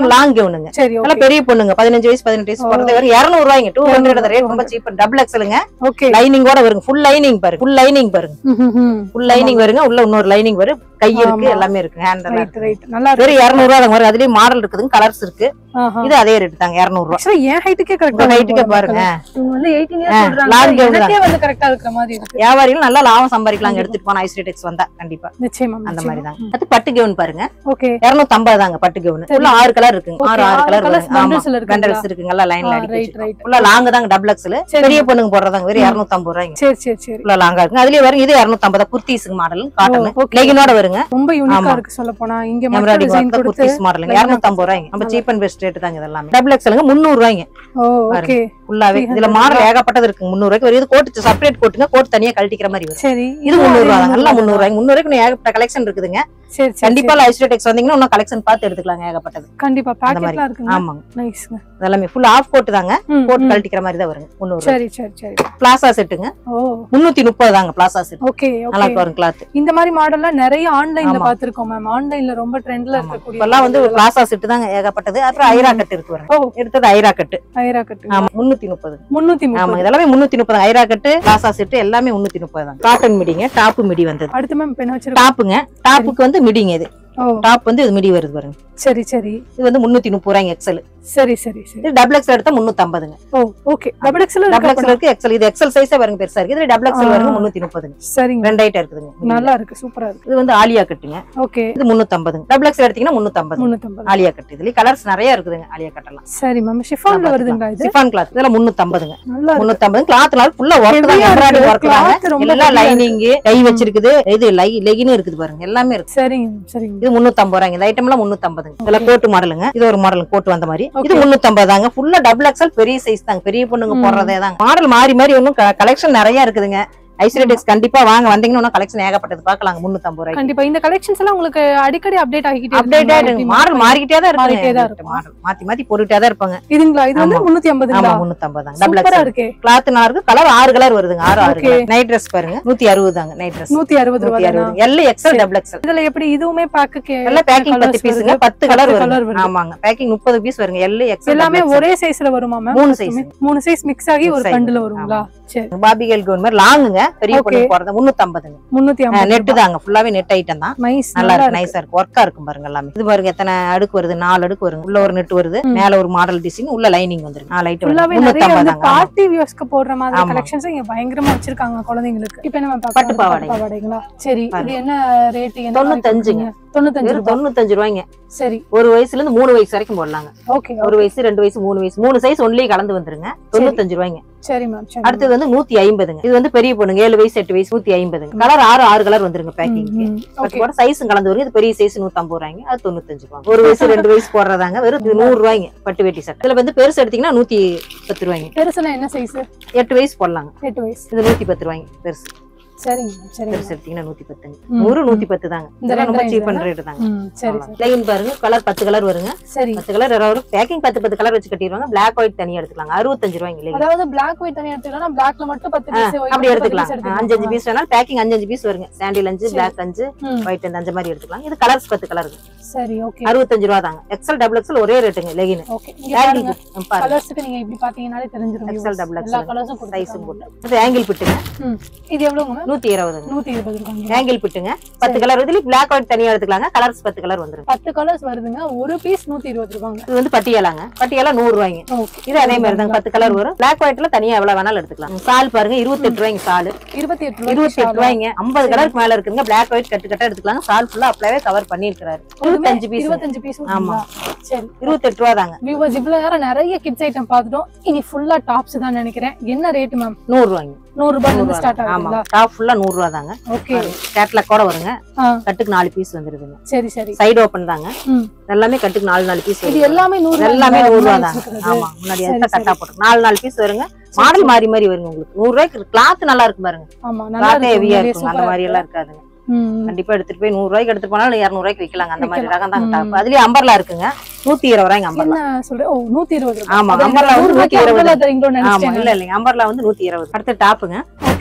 பாருங்க லாங் கவுனுங்க சரி நல்லா பெரிய பொண்ணுங்க பதினஞ்சு வயசு பதினெட்டு வயசு போறது வெறும் இருநூறு ரூபாய்ங்க டூ ஹண்ட்ரட் ரேட் ரொம்ப சீப் டபுள் எக்ஸலுங்க ஓகே லைனிங்கோட வருங்க ஃபுல் லைனிங் பாருங்க ஃபுல் லைனிங் பாருங்க ஃபுல் லைனிங் வருங்க உள்ள இன்னொரு லைனிங் வரும் கை இருக்கு ஆமா. எல்லாமே இருக்கு ஹேண்ட் எல்லாம் ரைட் இருக்கு ரைட் நல்லா இருக்கு வெறும் இருநூறு ரூபா மாதிரி அதுலயே மாடல் இருக்குதுங்க கலர்ஸ் இருக்கு இது அதே ரேட் தாங்க இருநூறு ரூபா ஆக்சுவலா என் ஹைட்டுக்கே உங்க கரெக்டா ஹைட்டுக்கே பாருங்க இவங்க வந்து 18 ஆ, இயர்ஸ் சொல்றாங்க long gown தான். எனக்கே வந்து கரெக்டா இருக்கிற மாதிரி இருக்கு வியாபாரிகள் நல்லா லாபம் சம்பாதிக்கலாம் எடுத்துட்டு போனா ஐஸ்ரேடெக்ஸ் வந்தா கண்டிப்பா நிச்சயமா அந்த மாதிரி தாங்க அது பட்டு கவுன் பாருங்க ஓகே இருநூத்தி ஐம்பது தாங்க பட்டு கவுன் சரி. உள்ள ஆறு கலர் இருக்குங்க Okay, ஆறு ஆறு ஆறு கலர் colours வருங்க ஆமா bundles ல இருக்குங்களா? கண்டல்ஸ் இருக்குங்கல்ல லைன்ல ஆ, அடிக்க right, வச்சிருக்கோம். right. உள்ள லாங் தாங்க டபுள் எக்ஸ்ல சரி. பெரிய பொண்ணுங்க போடுறதாங்க வெறும் இருநூத்தி ஐம்பது ரூபாய்ங்க சரி சரி சரி உள்ள லாங்கா இருக்குங்க அதுலயே வருங்க இது இருநூத்தி ஐம்பது குர்த்திஸுங்க மாடல் காட்டன் ஓ, okay. லெகினோட வருங்க ரொம்ப யூனிக்கா ஆமா. இருக்கு சொல்ல போனா இங்க மட்டும் எம்ப்ராய்டிங் டிசைன் ஒர்க் கொடுத்து குர்த்திஸ் மாடலுங்க line இருநூத்தி ஐம்பது ரூபாய்ங்க நம்ம சீப் அண்ட் பெஸ்ட் ரேட் தாங்க இதெல்லாமே டபுள் எக்ஸ்லுங்க முந்நூறு ரூபாய்ங்க ஓ ஓகே ஃபுல்லாவே இதுல 300 மாடல் ஏகப்பட்டது இருக்கு முந்நூறு ரூபாய்க்கு வரும் இது கோட் செப்பரேட் கோட்டுங்க கோட் தனியா கழட்டிக்கிற மாதிரி வரும் சரி இது முந்நூறு ரூபா அதே தான் நல்லா முந்நூறு ரூபாய்க்கு முந்நூறு ரூபாய்க்கு இன்னும் ஏகப்பட்ட கலெக்ஷன் இருக்குதுங்க சரி சரி கண்டிப்பா ஐஸ்டோடெக்ஸ் வந்தீங்கன்னா இன்னும் கலெக்ஷன் பார்த்து எடுத்துக்கலாங்க ஏகப்பட்டது கண்டிப்பா அந்த மாதிரி. பாக்கெட்லாம் இருக்குங்க ஆமாங்க நைஸ்ங்க அதெல்லாமே ஃபுல் ஆஃப் கோட் தாங்க ம், கோட் ம். கழட்டிக்கிற மாதிரி தான் வருங்க முந்நூறு சரி சரி சரி பிளாசா செட்டுங்க ஓ முன்னூத்தி முப்பது தாங்க பிளாசா செட் ஓகே நல்லா ஓகே வரும் கிளாத் இந்த மாதிரி மாடல்லாம் நிறைய ஆன்லைன்ல ஆமா. பாத்துருக்கோம் மேம் ஆன்லைன்ல ரொம்ப ட்ரெண்ட்ல இருக்கக்கூடிய இப்பெல்லாம் வந்து பிளாசா செட்டு தாங்க ஏகப்பட்டது அப்புறம் ஐரா கட்டு இருக்கு வருங்க ஓ எடுத்தது ஐரா கட்டு ஐரா கட்டு ஆமா முன்னூத்தி முப்பது முன்னூத்தி ஆமா முப்பது இதெல்லாமே முன்னூத்தி முப்பது ஐரா கட்டு பிளாசா செட்டு எல்லாமே முன்னூத்தி முப்பது தான் காட்டன் மிடிங்க டாப்பு மிடி வந்தது அடுத்து மேம் இப்ப என்ன வச்சிருக்கோம் டாப்புங்க டாப்புக்கு வந்து மிடிங்க இது ஓ டாப் வந்து இது மிடி வருது பாருங்க சரி சரி இது வந்து முன்னூத்தி முப்பது ரூபாய்ங்க எக்ஸல் சரி சரி சரி இது டபுள் எக்ஸல் எடுத்தா முன்னூத்தி ஐம்பதுங்க ஓ okay double XL double XL இருக்கு எக்ஸல் இது எக்ஸல் சைஸே வருங்க பெருசா இருக்கு இது டபுள் எக்ஸல் ஆ. வருங்க முன்னூத்தி முப்பதுங்க சரிங்க ரெண்டு ஐட்டம் இருக்குதுங்க நல்லா இருக்கு சூப்பரா இருக்கு இது வந்து ஆலியா கட்டுங்க ஓகே இது முன்னூத்தி ஐம்பதுங்க டபுள் எக்ஸல் எடுத்தீங்கன்னா முன்னூத்தி ஐம்பது முன்னூத்தம்பது ஆலியா கட்டு இதுல கலர்ஸ் நிறைய இருக்குதுங்க ஆலியா கட்டெல்லாம் சரி மேம் ஷிஃபான்ல வருதுங்களா இது சிஃபான் கிளாத் இதெல்லாம் முன்னூத்தி ஐம்பதுங்க நல்லா இருக்கு முன்னூத்தி ஐம்பது கிளாத்னால ஃபுல்லா ஒர்க் தான் Heavy-ஆ எம்ப்ராய்டரி இருக்கு. ஒர்க் தாங்க Cloth ரொம்ப எல்லாம் heavy-ஆ இருக்கு. லைனிங் கை வச்சிருக்குது இது லை லெகினும் இருக்குது பாருங்க எல்லாமே இருக்கு சரிங்க சரிங்க இது முன்னூத்தி ஐம்பது ரூபாய்ங்க இந்த ஐட்டம் எல்லாம் முன்னூத்தி ஐம்பதுங்க இதெல்லாம் கோட்டு மாடலுங்க இது ஒரு மாடல் கோட்டு வந்த மாதிரி இது Okay. முன்னூத்தி ஐம்பது தாங்க ஃபுல்லா டபுள் எக்ஸல் பெரிய சைஸ் தாங்க பெரிய பொண்ணுங்க ம். போடுறதே தாங்க மாடல் மாறி மாறி ஒன்றும் கலெக்ஷன் நிறைய இருக்குதுங்க ஐஸ்வர்யடெக்ஸ் கண்டிப்பா வாங்க வந்தீங்கன்னா கலெக்ஷன் ஏகப்பட்டது பாக்கலாங்க முன்னூத்தி ஐம்பது ரூபாய்க்கு கண்டிப்பா இந்த கலெக்ஷன்ஸ் எல்லாம் உங்களுக்கு அடிக்கடி அப்டேட் ஆகிக்கிட்டே அப்டேட் ஆயிடுங்க மாடல் மாறிக்கிட்டே தான் மாறிக்கிட்டே தான் இருக்கு மாடல் மாத்தி மாத்தி போட்டுட்டே தான் இருப்பாங்க இதுங்களா இது வந்து ஆமா. முன்னூத்தி ஆமா ஐம்பதுங்களா முன்னூத்தி ஐம்பது தாங்க டபுள் சூப்பரா எக்ஸல் இருக்கே கிளாத் நல்லா இருக்கு கலர் ஆறு கலர் வருதுங்க ஆறு ஆறு Okay. நைட் ட்ரெஸ் பாருங்க நூத்தி அறுபது தாங்க நைட் ட்ரெஸ் நூத்தி அறுபது நூத்தி ரூபாய் அறுபது எல் எக்ஸல் சரி. டபுள் எக்ஸல் இதுல எப்படி இதுவுமே பேக்கு எல்லாம் பேக்கிங் பத்து பீஸுங்க பத்து கலர் colour வருங்க வருது. ஆமாங்க பேக்கிங் முப்பது பீஸ் வருங்க எல் எக்ஸல் எல்லாமே ஒரே சைஸ்ல வருமா மேம் மூணு size. மூணு சைஸ் மிக்ஸ் ஆகி ஒரு Mix ஆகி பண்டுல வரும். வருங்களா சரி பாபிகேல் கவுன் மாதிரி லாங்குங்க பெரிய Okay. பொண்ணு போறது முன்னூத்தி ஐம்பதுங்க முன்னூத்தி ஐம்பது நெட் தாங்க ஃபுல்லாவே நெட் ஐட்டம் தான் நைஸ் நல்லா இருக்கு நைஸா இருக்கு ஒர்க்கா இருக்கும் பாருங்க எல்லாமே இது பாருங்க எத்தனை அடுக்கு வருது நாலு அடுக்கு வருங்க உள்ள ஒரு நெட் வருது ம். மேல ஒரு மாடல் டிசைன் உள்ள லைனிங் வந்துருக்கு நாலு ஐட்டம் ஃபுல்லாவே முன்னூத்தி நிறைய ஐம்பது வந்து தாங்க ஆமா. பார்ட்டி வியூஸ்க்கு போடுற மாதிரி ஆமா. கலெக்ஷன்ஸ் இங்க பயங்கரமா வச்சிருக்காங்க குழந்தைங்களுக்கு இப்போ நம்ம பார்க்கலாம் பட்டு பாவாடை. பாவாடைங்களா சரி இது பாருங்க. என்ன ரேட் என்ன தொண்ணூத்தஞ்சுங்க. தொண்ணூத்தஞ்சு வெறும் ரூபாய் தொண்ணூத்தஞ்சு ரூபாய்ங்க சரி ஒரு வயசுல இருந்து மூணு வயசு வரைக்கும் போடலாங்க ஓகே ஒரு வயசு ரெண்டு வயசு மூணு வயசு மூணு சைஸ் ஒன்லி கலந்து வந்துருங்க தொண்ணூத்தஞ்சு ரூபாய்ங்க சரி மேம் சரி அடுத்தது வந்து நூத்தி ஐம்பதுங்க இது வந்து பெரிய பொண்ணுங்க ஏழு வயசு எட்டு வயசு நூத்தி ஐம்பதுங்க கலர் ஆறு ஆறு கலர் வந்துருங்க பேக்கிங்க்கு ஓகே கூட சைஸும் கலந்து வரும் இது பெரிய சைஸ் நூத்தி ஐம்பது ரூபாய்ங்க அது தொண்ணூத்தஞ்சு ரூபாய் ஒரு வயசு ரெண்டு வயசு போடுறதாங்க வெறும் இது நூறு ரூபாய்ங்க பட்டு வேட்டி சட்டை இதுல வந்து பெருசு எடுத்தீங்கன்னா நூத்தி பத்து ரூபாய்ங்க பெருசுனா என்ன சைஸ் எட்டு வயசு போடலாங்க எட்டு வயசு இது நூத்தி பத்து ரூபாய்ங்க பெருசு சரிங்க ma'am, சரிங்க பெருசு எடுத்தீங்கன்னா நூத்தி பத்துங்க ம், நூறு ம். நூத்தி பத்து தாங்க இந்த இதெல்லாம் ரொம்ப ரெண்டு சீப் range அண்ட் ரேட் தாங்க ம் சரி சரி லைன் பாருங்க கலர் பத்து கலர் வருங்க சரி பத்து கலர் வரும் பேக்கிங் பத்து பத்து கலர் வச்சு கட்டிடுவாங்க பிளாக் ஒயிட் தனியா எடுத்துக்கலாங்க அறுபத்தஞ்சு ரூபாய்ங்க legging. அதாவது பிளாக் ஒயிட் தனியா எடுத்துக்கலாம் பிளாக்ல மட்டும் பத்து பீஸ் அப்படி எடுத்துக்கலாம் அஞ்சு அஞ்சு பீஸ் வேணாலும் பேக்கிங் அஞ்சு அஞ்சு பீஸ் வருங்க சாண்டில் அஞ்சு சரி. பிளாக் அஞ்சு ஒயிட் அஞ்சு அந்த மாதிரி எடுத்துக்கலாம் இது கலர்ஸ் பத்து கலர் சரி ஓகே அறுபத்தஞ்சு ரூபா தாங்க எக்ஸல் டபுள் எக்ஸல் ஒரே ரேட்டுங்க லெகின் ஓகே இங்க பாருங்க பாருங்க கலர்ஸ்க்கு நீங்க இப்படி பாத்தீங்கனாலே தெரிஞ்சிரும் XL viewers. double XL. எல்லா கலர்ஸும் சைஸும் கொடுத்துருக்காங்க போட்டு இது ஆங்கிள் பிட்டுங்க ம். இது எவ்வளவுங்க மேம் நூத்தி இருபதுங்க நூத்தி இருபது ரூபாங்க ஆங்கிள் பிட்டுங்க பத்து கலர் இதுல பிளாக் ஒயிட் தனியா எடுத்துக்கலாங்க கலர்ஸ் பத்து கலர் வந்துரும் பத்து கலர்ஸ் வருதுங்க ஒரு பீஸ் நூத்தி இருபது ரூபாங்க இது வந்து பட்டியாலாங்க பட்டியாலா நூறு ரூபாய்ங்க ஓகே இது அதே மாதிரி தாங்க பத்து கலர் வரும் பிளாக் ஒயிட்ல தனியா எவ்வளவு வேணாலும் எடுத்துக்கலாம் சால் பாருங்க இருபத்தி எட்டு ரூபாய்ங்க சால் இருபத்தி எட்டு ரூபாய் இருபத்தி எட்டு ரூபாய்ங்க ஐம்பது கலருக்கு மேல இருக்குங்க பிளாக் ஒயிட் கட்டு கட்டா எடுத்துக்கலாம் சால் ஃபுல்லா அப்ளவே கவர் பண்ணிருக்காரு இருபத்தஞ்சு பீஸ் இருபத்தஞ்சு பீஸ் ஆமா. சரி இருபத்தி எட்டு ரூபா தாங்க வியூவர்ஸ் இவ்வளவு நேரம் நிறைய கிட்ஸ் ஐட்டம் பார்த்துட்டோம் இனி ஃபுல்லா டாப்ஸ் தான் நினைக்கிறேன் என்ன ரேட் மேம் நூறு ரூபாய்ங்க நூறு ரூபாய்ல நூறு இருந்து ஸ்டார்ட் ரூபாய். ஆமா ஆகுதுங்களா டாப் ஃபுல்லா நூறு ரூபா தாங்க ஓகே கேட்லாக் கூட வருங்க ஆ கட்டுக்கு நாலு பீஸ் வந்துருதுங்க சரி சரி சைடு ஓபன் தாங்க ம். எல்லாமே கட்டுக்கு நாலு நாலு பீஸ் இது எல்லாமே நூறு எல்லாமே ரூபாய் நூறு ரூபா முன்னாடி தாங்க வச்சிருக்கிறது. ஆமா முன்னாடி சரி, எந்த சரி. கட்டா போட்டு நாலு நாலு பீஸ் வருங்க மாடல் மாறி மாறி வருங்க உங்களுக்கு நூறு ரூபாய்க்கு கிளாத் நல்லா இருக்கும் பாருங்க ஆமா நல்லா கிளாத் இருக்கு ஹெவியா உண்மையிலேயே இருக்கும் அந்த சூப்பரா மாதிரி இருக்கு. எல்லாம் இருக்காதுங்க ம், ம். கண்டிப்பா எடுத்துட்டு போய் நூறு ரூபாய்க்கு எடுத்துட்டு போனாலும் இருநூறு ரூபாய்க்கு விக்கலாங்க அந்த மாதிரி விக்கலாம். ரகம் தாங்க ம். டாப் அதுலயே அம்பர்லா இருக்குங்க நூத்தி இருபது ரூபாய்ங்க அம்பர்லா என்ன சொல்றேன் ஓ நூத்தி இருபது ரூபாய் ஆமா, அது அம்பர்லா நூறு வந்து ரூபாய்க்கு நூத்தி இருபது. அம்பர்லா தரீங்களோன்னு ஆமா நினைச்சிட்டேன் இல்ல இல்லைங்க அம்பர்லா வந்து நூத்தி இருபது அடுத்த டாப்புங்க ஓகே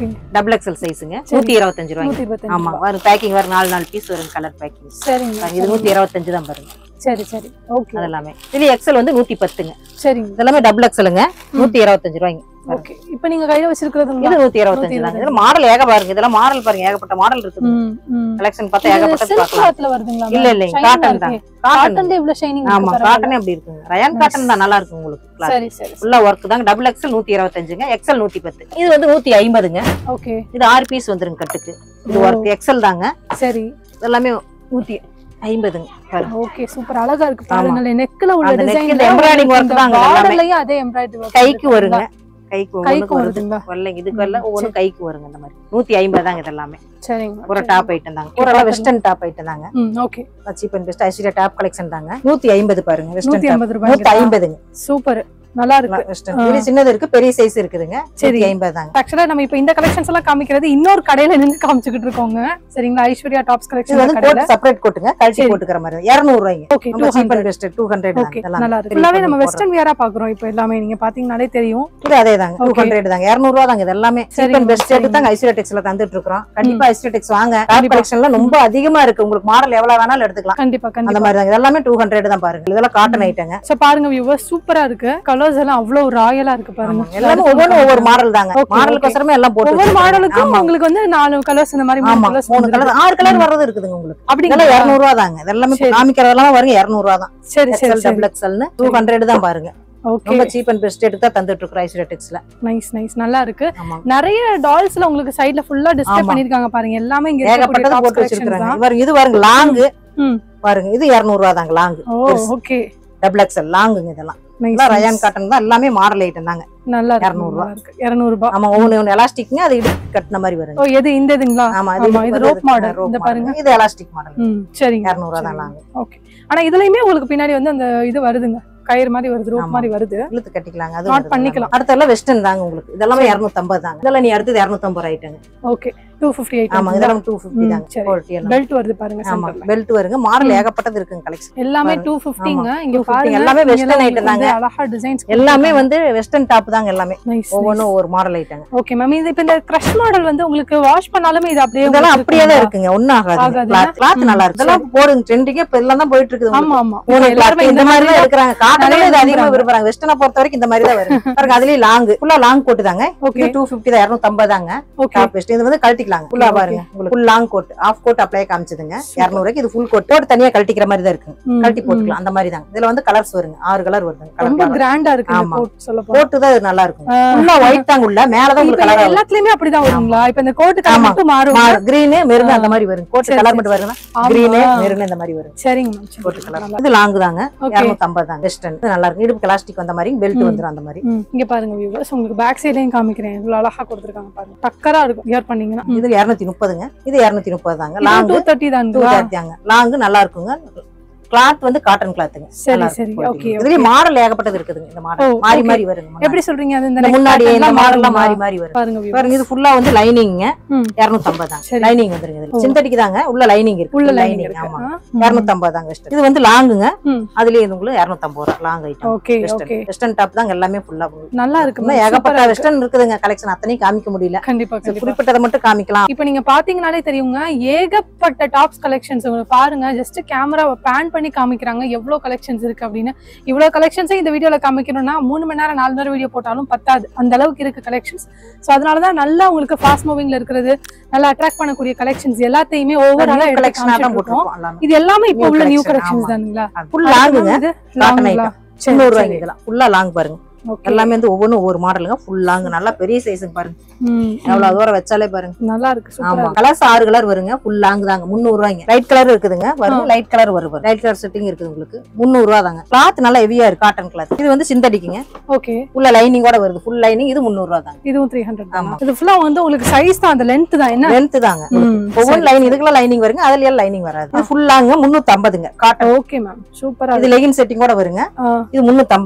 ஓகே டபுள் எக்ஸல் சைஸுங்க நூத்தி இருபத்தஞ்சு ரூபாய்ங்க நூத்தி இருபத்தஞ்சு ஆமா வரும் பேக்கிங் வரும் நாலு நாலு பீஸ் வரும் கலர் பேக்கிங் சரிங்க இது நூத்தி இருபத்தஞ்சு தான் பாருங்க சரி சரி ஓகே அது எல்லாமே இதுல எக்ஸல் வந்து நூத்தி பத்துங்க சரிங்க இதெல்லாமே டபுள் எக்ஸலுங்க நூத்தி இருபத்தஞ்சு ரூபாய்ங்க ஓகே இப்போ நீங்க கையில வச்சிருக்கிறதுங்களா இது நூத்தி இருபத்தஞ்சு தாங்க இதுல மாடல் ஏக பாருங்க இதெல்லாம் மாடல் பாருங்க ஏகப்பட்ட மாடல் இருக்குது ம் ம் கலெக்ஷன் பார்த்தா ஏகப்பட்டது சில்க் பார்க்கலாம் கிளாத்ல வருதுங்களா இல்ல இல்லைங்க காட்டன் தான் காட்டன் காட்டன்ல இவ்வளவு ஷைனிங் ஆமா காட்டனே அப்படி இருக்குங்க ரயான் காட்டன் தான் நல்லா இருக்கும் உங்களுக்கு cloth. சரி சரி ஃபுல்லா ஒர்க் தாங்க டபுள் எக்ஸல் நூத்தி இருபத்தஞ்சுங்க எக்ஸல் நூத்தி பத்து இது வந்து நூத்தி ஐம்பதுங்க ஓகே இது ஆறு பீஸ் வந்துருங்க கட்டுக்கு இது ஓ. ஒர்க் எக்ஸல் தாங்க சரி எல்லாமே நூத்தி ஐம்பதுங்க பாருங்க. ஓகே சூப்பர் அழகா இருக்கு பாருங்க நெக்ல உள்ள அந்த neck டிசைன் இந்த embroidering work தாங்க எல்லாமே. பார்டர்லயும் அதே எம்ப்ராய்டரி கைக்கு வருங்க கைக்கு ஒவ்வொன்றுக்கு கைக்கும் வருது வருதுங்களா வரலைங்க இதுக்கு வரல ஒவ்வொன்றும் கைக்கு வருங்க இந்த மாதிரி நூத்தி ஐம்பது தாங்க இது எல்லாமே சரிங்க ஒரு டாப் ஐட்டம் தாங்க ஒரு வெஸ்டர்ன் டாப் ஐட்டம் தாங்க ம் okay cheap and best Aishwarya top collection தாங்க நூத்தி ஐம்பது பாருங்க வெஸ்டர்ன் நூத்தி டாப் ஐம்பது ரூபாய் நூத்தி ஐம்பதுங்க சூப்பர் நல்லா இருக்கு வெஸ்டர்ன் இது சின்னது இருக்கு பெரிய சைஸ் இருக்குதுங்க சரி. நூத்தி ஐம்பது தாங்க ஆக்சுவலா நம்ம இப்ப இந்த கலெக்ஷன்ஸ் எல்லாம் காமிக்கிறது இன்னொரு கடையில நின்னு காமிச்சுக்கிட்டு இருக்கோங்க சரிங்களா ஐஸ்வர்யா டாப்ஸ் இது கலெக்ஷன் வந்து கடையில கோட் செப்பரேட் கோட்டுங்க கழட்டி சரி. போட்டுக்கிற மாதிரி இருநூறு ரூபாய்ங்க ஓகே ரொம்ப cheap and best two hundred okay நல்லா இருக்கு ஃபுல்லாவே நம்ம வெஸ்டர்ன் வியரா பாக்குறோம் இப்போ எல்லாமே நீங்க பாத்தீங்கனாலே தெரியும் இது அதே தாங்க டூ Okay. ஹண்ட்ரட் தாங்க இருநூறு ரூபா தாங்க இது எல்லாமே சீப் சரிங்க, அண்ட் பெஸ்ட் சரிங்க. தாங்க ஐஸ்வர்யா டெக்ஸ்ல தந்துட்டு இருக்கோம் கண்டிப்பா ஐஸ்வர்யா டெக்ஸ் வாங்க டாப் கண்டிப்பா. கலெக்ஷன்ல ரொம்ப அதிகமா இருக்கு உங்களுக்கு மாடல் எவ்வளவு வேணாலும் எடுத்துக்கலாம் கண்டிப்பா அந்த கண்டிப்பா மாதிரி தாங்க இது எல்லாமே டூ ஹண்ட்ரட் தான் பாருங்க இதெல்லாம் காட்டன் ஐட்டங்க சோ பாருங்க வியூவர் சூப்பரா இருக்கு கலர்ஸ் எல்லாம் அவ்வளவு ராயலா இருக்கு பாருங்க எல்லாமே ஒவ்வொன்றும் ஒவ்வொரு மாடல் தாங்க Okay, மாடலுக்கோசரமே எல்லாம் போட்டு ஒவ்வொரு வச்சிருக்காங்க. மாடலுக்கும் ஆமா. உங்களுக்கு வந்து நாலு கலர்ஸ் இந்த மாதிரி மூணு ஆமா கலர்ஸ் மூணு கலர் ஆறு கலர் வர்றது இருக்குதுங்க உங்களுக்கு அப்படிங்களா இதெல்லாம் இருநூறு ரூபா தாங்க இதெல்லாமே சரி. காமிக்கிறதெல்லாம் வருங்க இருநூறு ரூபா தான் சரி சரி எக்ஸல் சரி டபுள் எக்ஸல்னு டூ ஹண்ட்ரட் தான் பாருங்க ஓகே ரொம்ப சீப் அண்ட் பெஸ்ட் எடுத்து தான் தந்துட்டு இருக்கோம் ஐஸ்வர்யா டெக்ஸ்ல நைஸ் நைஸ் நல்லா இருக்கு ஆமா நிறைய டால்ஸ்ல உங்களுக்கு சைடுல ஃபுல்லா டிஸ்ப்ளே ஆமா. பண்ணிருக்காங்க பாருங்க எல்லாமே இங்க இருக்கக்கூடிய ஏகப்பட்டது டாப்ஸ் போட்டு கலெக்ஷன் வச்சிருக்காங்க தான் பாருங்க இது பாருங்க லாங்கு ம். பாருங்க இது இருநூறு ரூபா தாங்க லாங்கு ஓ பெருசு. ஓகே டபுள் எக்ஸல் லாங்குங்க இதெல்லாம் நைஸ் எல்லாம் ரயான் காட்டன் தான் எல்லாமே மாடல் ஐட்டம் தாங்க நல்லா இருக்கு 200 நல்லா இருக்கு 200 ரூபாய் ஆமா ஒண்ணு ஒண்ணு எலாஸ்டிக்ங்க அது இடுப்பு கட்டின மாதிரி வருங்க ஓ எது இந்த இதுங்களா ஆமா ஆமா, இது இடுப்பு rope வருது. model. rope இந்த model. பாருங்க. இது எலாஸ்டிக் மாடல் ம் சரிங்க இருநூறு ரூபா தான் சரிங்க. லாங்கு ஓகே ஆனா இதுலயுமே உங்களுக்கு பின்னாடி வந்து அந்த இது வருதுங்க கயிறு மாதிரி வருது ரோப் ஆமா. மாதிரி வருது இழுத்து கட்டிக்கலாங்க அது Knot வருது. பண்ணிக்கலாம். அடுத்த எல்லாம் வெஸ்டர்ன் தாங்க உங்களுக்கு இதெல்லாமே இருநூத்தம்பது தாங்க இதெல்லாம் நீ அடுத்தது இருநூத்தம்பது ஆயிட்டுங்க ஓகே டூ ஃபிஃப்டி எயிட் ஆமா இதெல்லாம் டூ ஃபிஃப்டி ம், தாங்க சரி. குவாலிட்டி எல்லாம் பெல்ட் வருது பாருங்க ஆமா சென்டர்ல பெல்ட் வருங்க மாடல் ம். ஏகப்பட்டது இருக்குங்க கலெக்ஷன் எல்லாமே பாருங்க. டூ ஃபிஃப்டிங்க இங்க 250 பாருங்க எல்லாமே இங்க western எல்லாம் item உங்களுக்கு வந்து தாங்க. அழகா டிசைன்ஸ் எல்லாமே வந்து வெஸ்டர்ன் டாப் தாங்க எல்லாமே நைஸ் ஒவ்வொன்றும் ஒவ்வொரு மாடல் ஐட்டங்க ஓகே மேம் இது இப்ப இந்த கிரஷ் மாடல் வந்து உங்களுக்கு வாஷ் பண்ணாலுமே இது அப்படியே இதெல்லாம் உங்களுக்கு அப்படியே தான் இருக்குங்களா? இருக்குங்க ஒண்ணும் ஆகாது ஆகாதுல்ல? கிளாத் கிளாத் ம், நல்லா இருக்கு இதெல்லாம் போடுங்க ட்ரெண்டிங்கே இப்ப எல்லாம் தான் போயிட்டு இருக்குது ஆமா ஆமா மூணு எல்லாருமே cloth இந்த மாதிரி தான் இருக்கிறாங்க காட்டன்ல நிறைய இது அதிகமா விரும்புறாங்க. விரும்புறாங்க வெஸ்டர்னை பொறுத்த வரைக்கும் இந்த மாதிரி தான் வரும் பாருங்க அதுலயும் லாங் ஃபுல்லா லாங் கோட் தாங்க ஓகே இது டூ பிப்டி தான் இருநூத்தம்பது தாங்க ஓகே டாப் வெஸ்ட் இது வந்து கழட்டிக்கலாங்க ஃபுல்லா Okay, பாருங்க உங்களுக்கு full long coat half coat apply காமிச்சதுங்க இரநூறுக்கு இது ஃபுல் கோட் கோட் தனியா கழட்டிக்கிற மாதிரி தான் இருக்கு கழட்டி போட்டுக்கலாம் அந்த மாதிரி தான் இதுல வந்து கலர்ஸ் வருங்க ஆறு கலர் வருதுங்க ரொம்ப கலர் கிராண்டா இருக்கு இந்த ஆமா. கோட் சொல்ல போனா கோட்டு தான் இது நல்லா இருக்கும் ஆ. ஃபுல்லா ஒயிட் தாங்க உள்ள மேலதான் இப்ப உங்களுக்கு கலர் எல்லாத்துலயுமே அப்படிதான் வருங்களா இப்ப இந்த கோட்டு கலர் ஆமா. மட்டும் மாறும் கிரீனு மெருகு ஆ. அந்த மாதிரி வரும் கோட் சரி, கலர் சரி, மட்டும் வருங்க ஆமா. கிரீனு மெருகு இந்த மாதிரி வரும் சரிங்க மேம் சரி, கோட் கலர் நல்லா. இது லாங் தாங்க ஓகே இரநூத்தம்பது தாங்க வெஸ்டர்ன் இது நல்லா இருக்கும் இடுப்பு எலாஸ்டிக் வந்த மாதிரி பெல்ட் ம். வந்துரும் அந்த மாதிரி ம், இங்க பாருங்க வியூவர்ஸ் உங்களுக்கு பேக் சைட்லயும் காமிக்கிறேன் இவ்வளவு அழகா கொடுத்துருக்காங்க பாருங்க டக்கரா இருக்கும் வியர் பண்ணீங்கன்னா இது இருநூத்தி முப்பதுங்க இது இருநூத்தி முப்பது தாங்க long long two thirty two தானுங்களா தேர்ட்டியாங்க லாங் நல்லா இருக்குங்க கிளாத் வந்து காட்டன் கிளாத்துங்க சரி நல்லா சரி இருக்கும் ஓகே இதுலயும் மாடல் ஏகப்பட்டது இருக்குதுங்க இந்த ஓ, மாடல் மாறி okay. மாறி வருங்க முன்னாடி. எப்படி சொல்றீங்க அது இந்த இந்த neck முன்னாடி pattern இந்த எல்லாம் மாடல்லாம் மாறி மாறுங்களா? மாறி வரும் பாருங்க viewers. பாருங்க இது ஃபுல்லா வந்து லைனிங்க ம். இருநூத்தம்பது தாங்க சரி. லைனிங் வந்துருங்க இதுல ஓ. சிந்தடிக்கு தாங்க உள்ள லைனிங் இருக்கு உள்ள லைனிங் லைனிங் இருக்கு ஆமா ஆ, ம். இருநூத்தம்பது தாங்க வெஸ்டர்ன் இது வந்து லாங்குங்க ம். அதுலயே இது உங்களுக்கு இருநூத்தம்பது ரூபா long item okay western okay western top தாங்க எல்லாமே ஃபுல்லா நல்லா இருக்கு இன்னும் ma'am. ஏகப்பட்ட சூப்பரா இருக்கு. வெஸ்டர்ன் இருக்குதுங்க கலெக்ஷன் அத்தனையும் காமிக்க முடியல கண்டிப்பா கண்டிப்பா குறிப்பிட்டதை மட்டும் காமிக்கலாம் இப்போ நீங்க பாத்தீங்கனாலே தெரியுங்க ஏகப்பட்ட டாப்ஸ் கலெக்ஷன்ஸ் உங்களுக்கு பாருங்க ஜஸ்ட் கேமராவை பேன் பண்ணி காமிக்கிறாங்க எவ்வளவு கலெக்ஷன்ஸ் இருக்கு அப்படின்னு இவ்வளவு கலெக்ஷன்ஸை இந்த வீடியோல காமிக்கணும்னா மூணு மணி நேரம் நாலு நேரம் வீடியோ போட்டாலும் பத்தாது அந்த அளவுக்கு இருக்கு கலெக்ஷன்ஸ் ஸோ அதனாலதான் நல்லா உங்களுக்கு ஃபாஸ்ட் மூவிங்ல இருக்கிறது நல்லா அட்ராக்ட் பண்ணக்கூடிய கலெக்ஷன்ஸ் எல்லாத்தையுமே ஓவராலா எடுத்து கலெக்ஷனா தான் காமிச்சிட்டு இருக்கோம் போட்டுருக்கோம் எல்லாமே இது எல்லாமே இப்போ New உள்ள நியூ collection, கலெக்ஷன்ஸ் ஆமா. தானுங்களா ஃபுல் லாங்குங்க இது காட்டன் லாங்குங்களா ஐட்டம் முந்நூறு ரூபாய்ங்க இதெல்லாம் ஃபுல்லா லாங் பாருங்க ஓகே எல்லாமே வந்து ஒவ்வொன்றும் ஒவ்வொரு மாடலுங்க ஃபுல் லாங் நல்லா பெரிய சைஸுங்க பாருங்க எவ்வளவு தூரம் வச்சாலே பாருங்க நல்லா இருக்கு ஆமா சூப்பரா கலர்ஸ் ஆறு கலர் வருங்க ஃபுல் லாங் தாங்க முந்நூறு ரூபாய்ங்க லைட் கலர் இருக்குதுங்க வருங்க லைட் கலர் வரும் லைட் கலர் செட்டிங் இருக்குது உங்களுக்கு முந்நூறு ரூபா தாங்க கிளாத் நல்லா ஹெவியா இருக்கு காட்டன் கிளாத் இது வந்து சிந்தடிக்குங்க ஓகே உள்ள லைனிங்கோட வருது ஃபுல் லைனிங் இது முந்நூறு ரூபா தாங்க இதுவும் த்ரீ ஹண்ட்ரட் ஆமா. இது ஃபுல்லா வந்து உங்களுக்கு சைஸ் தான் அந்த லென்த் தான் என்ன லென்த் தாங்க ம், ஒவ்வொரு சரி. லைன் இதுக்குள்ள லைனிங் வருங்க அதுல எல்லாம் லைனிங் வராது இது ஃபுல் லாங்க முன்னூத்தி ஐம்பதுங்க காட்டன் ஓகே மேம் சூப்பரா இது லெகின் செட்டிங்கோட வருங்க ஆ. இது முன்னூத்தி ஐம்பதுங்க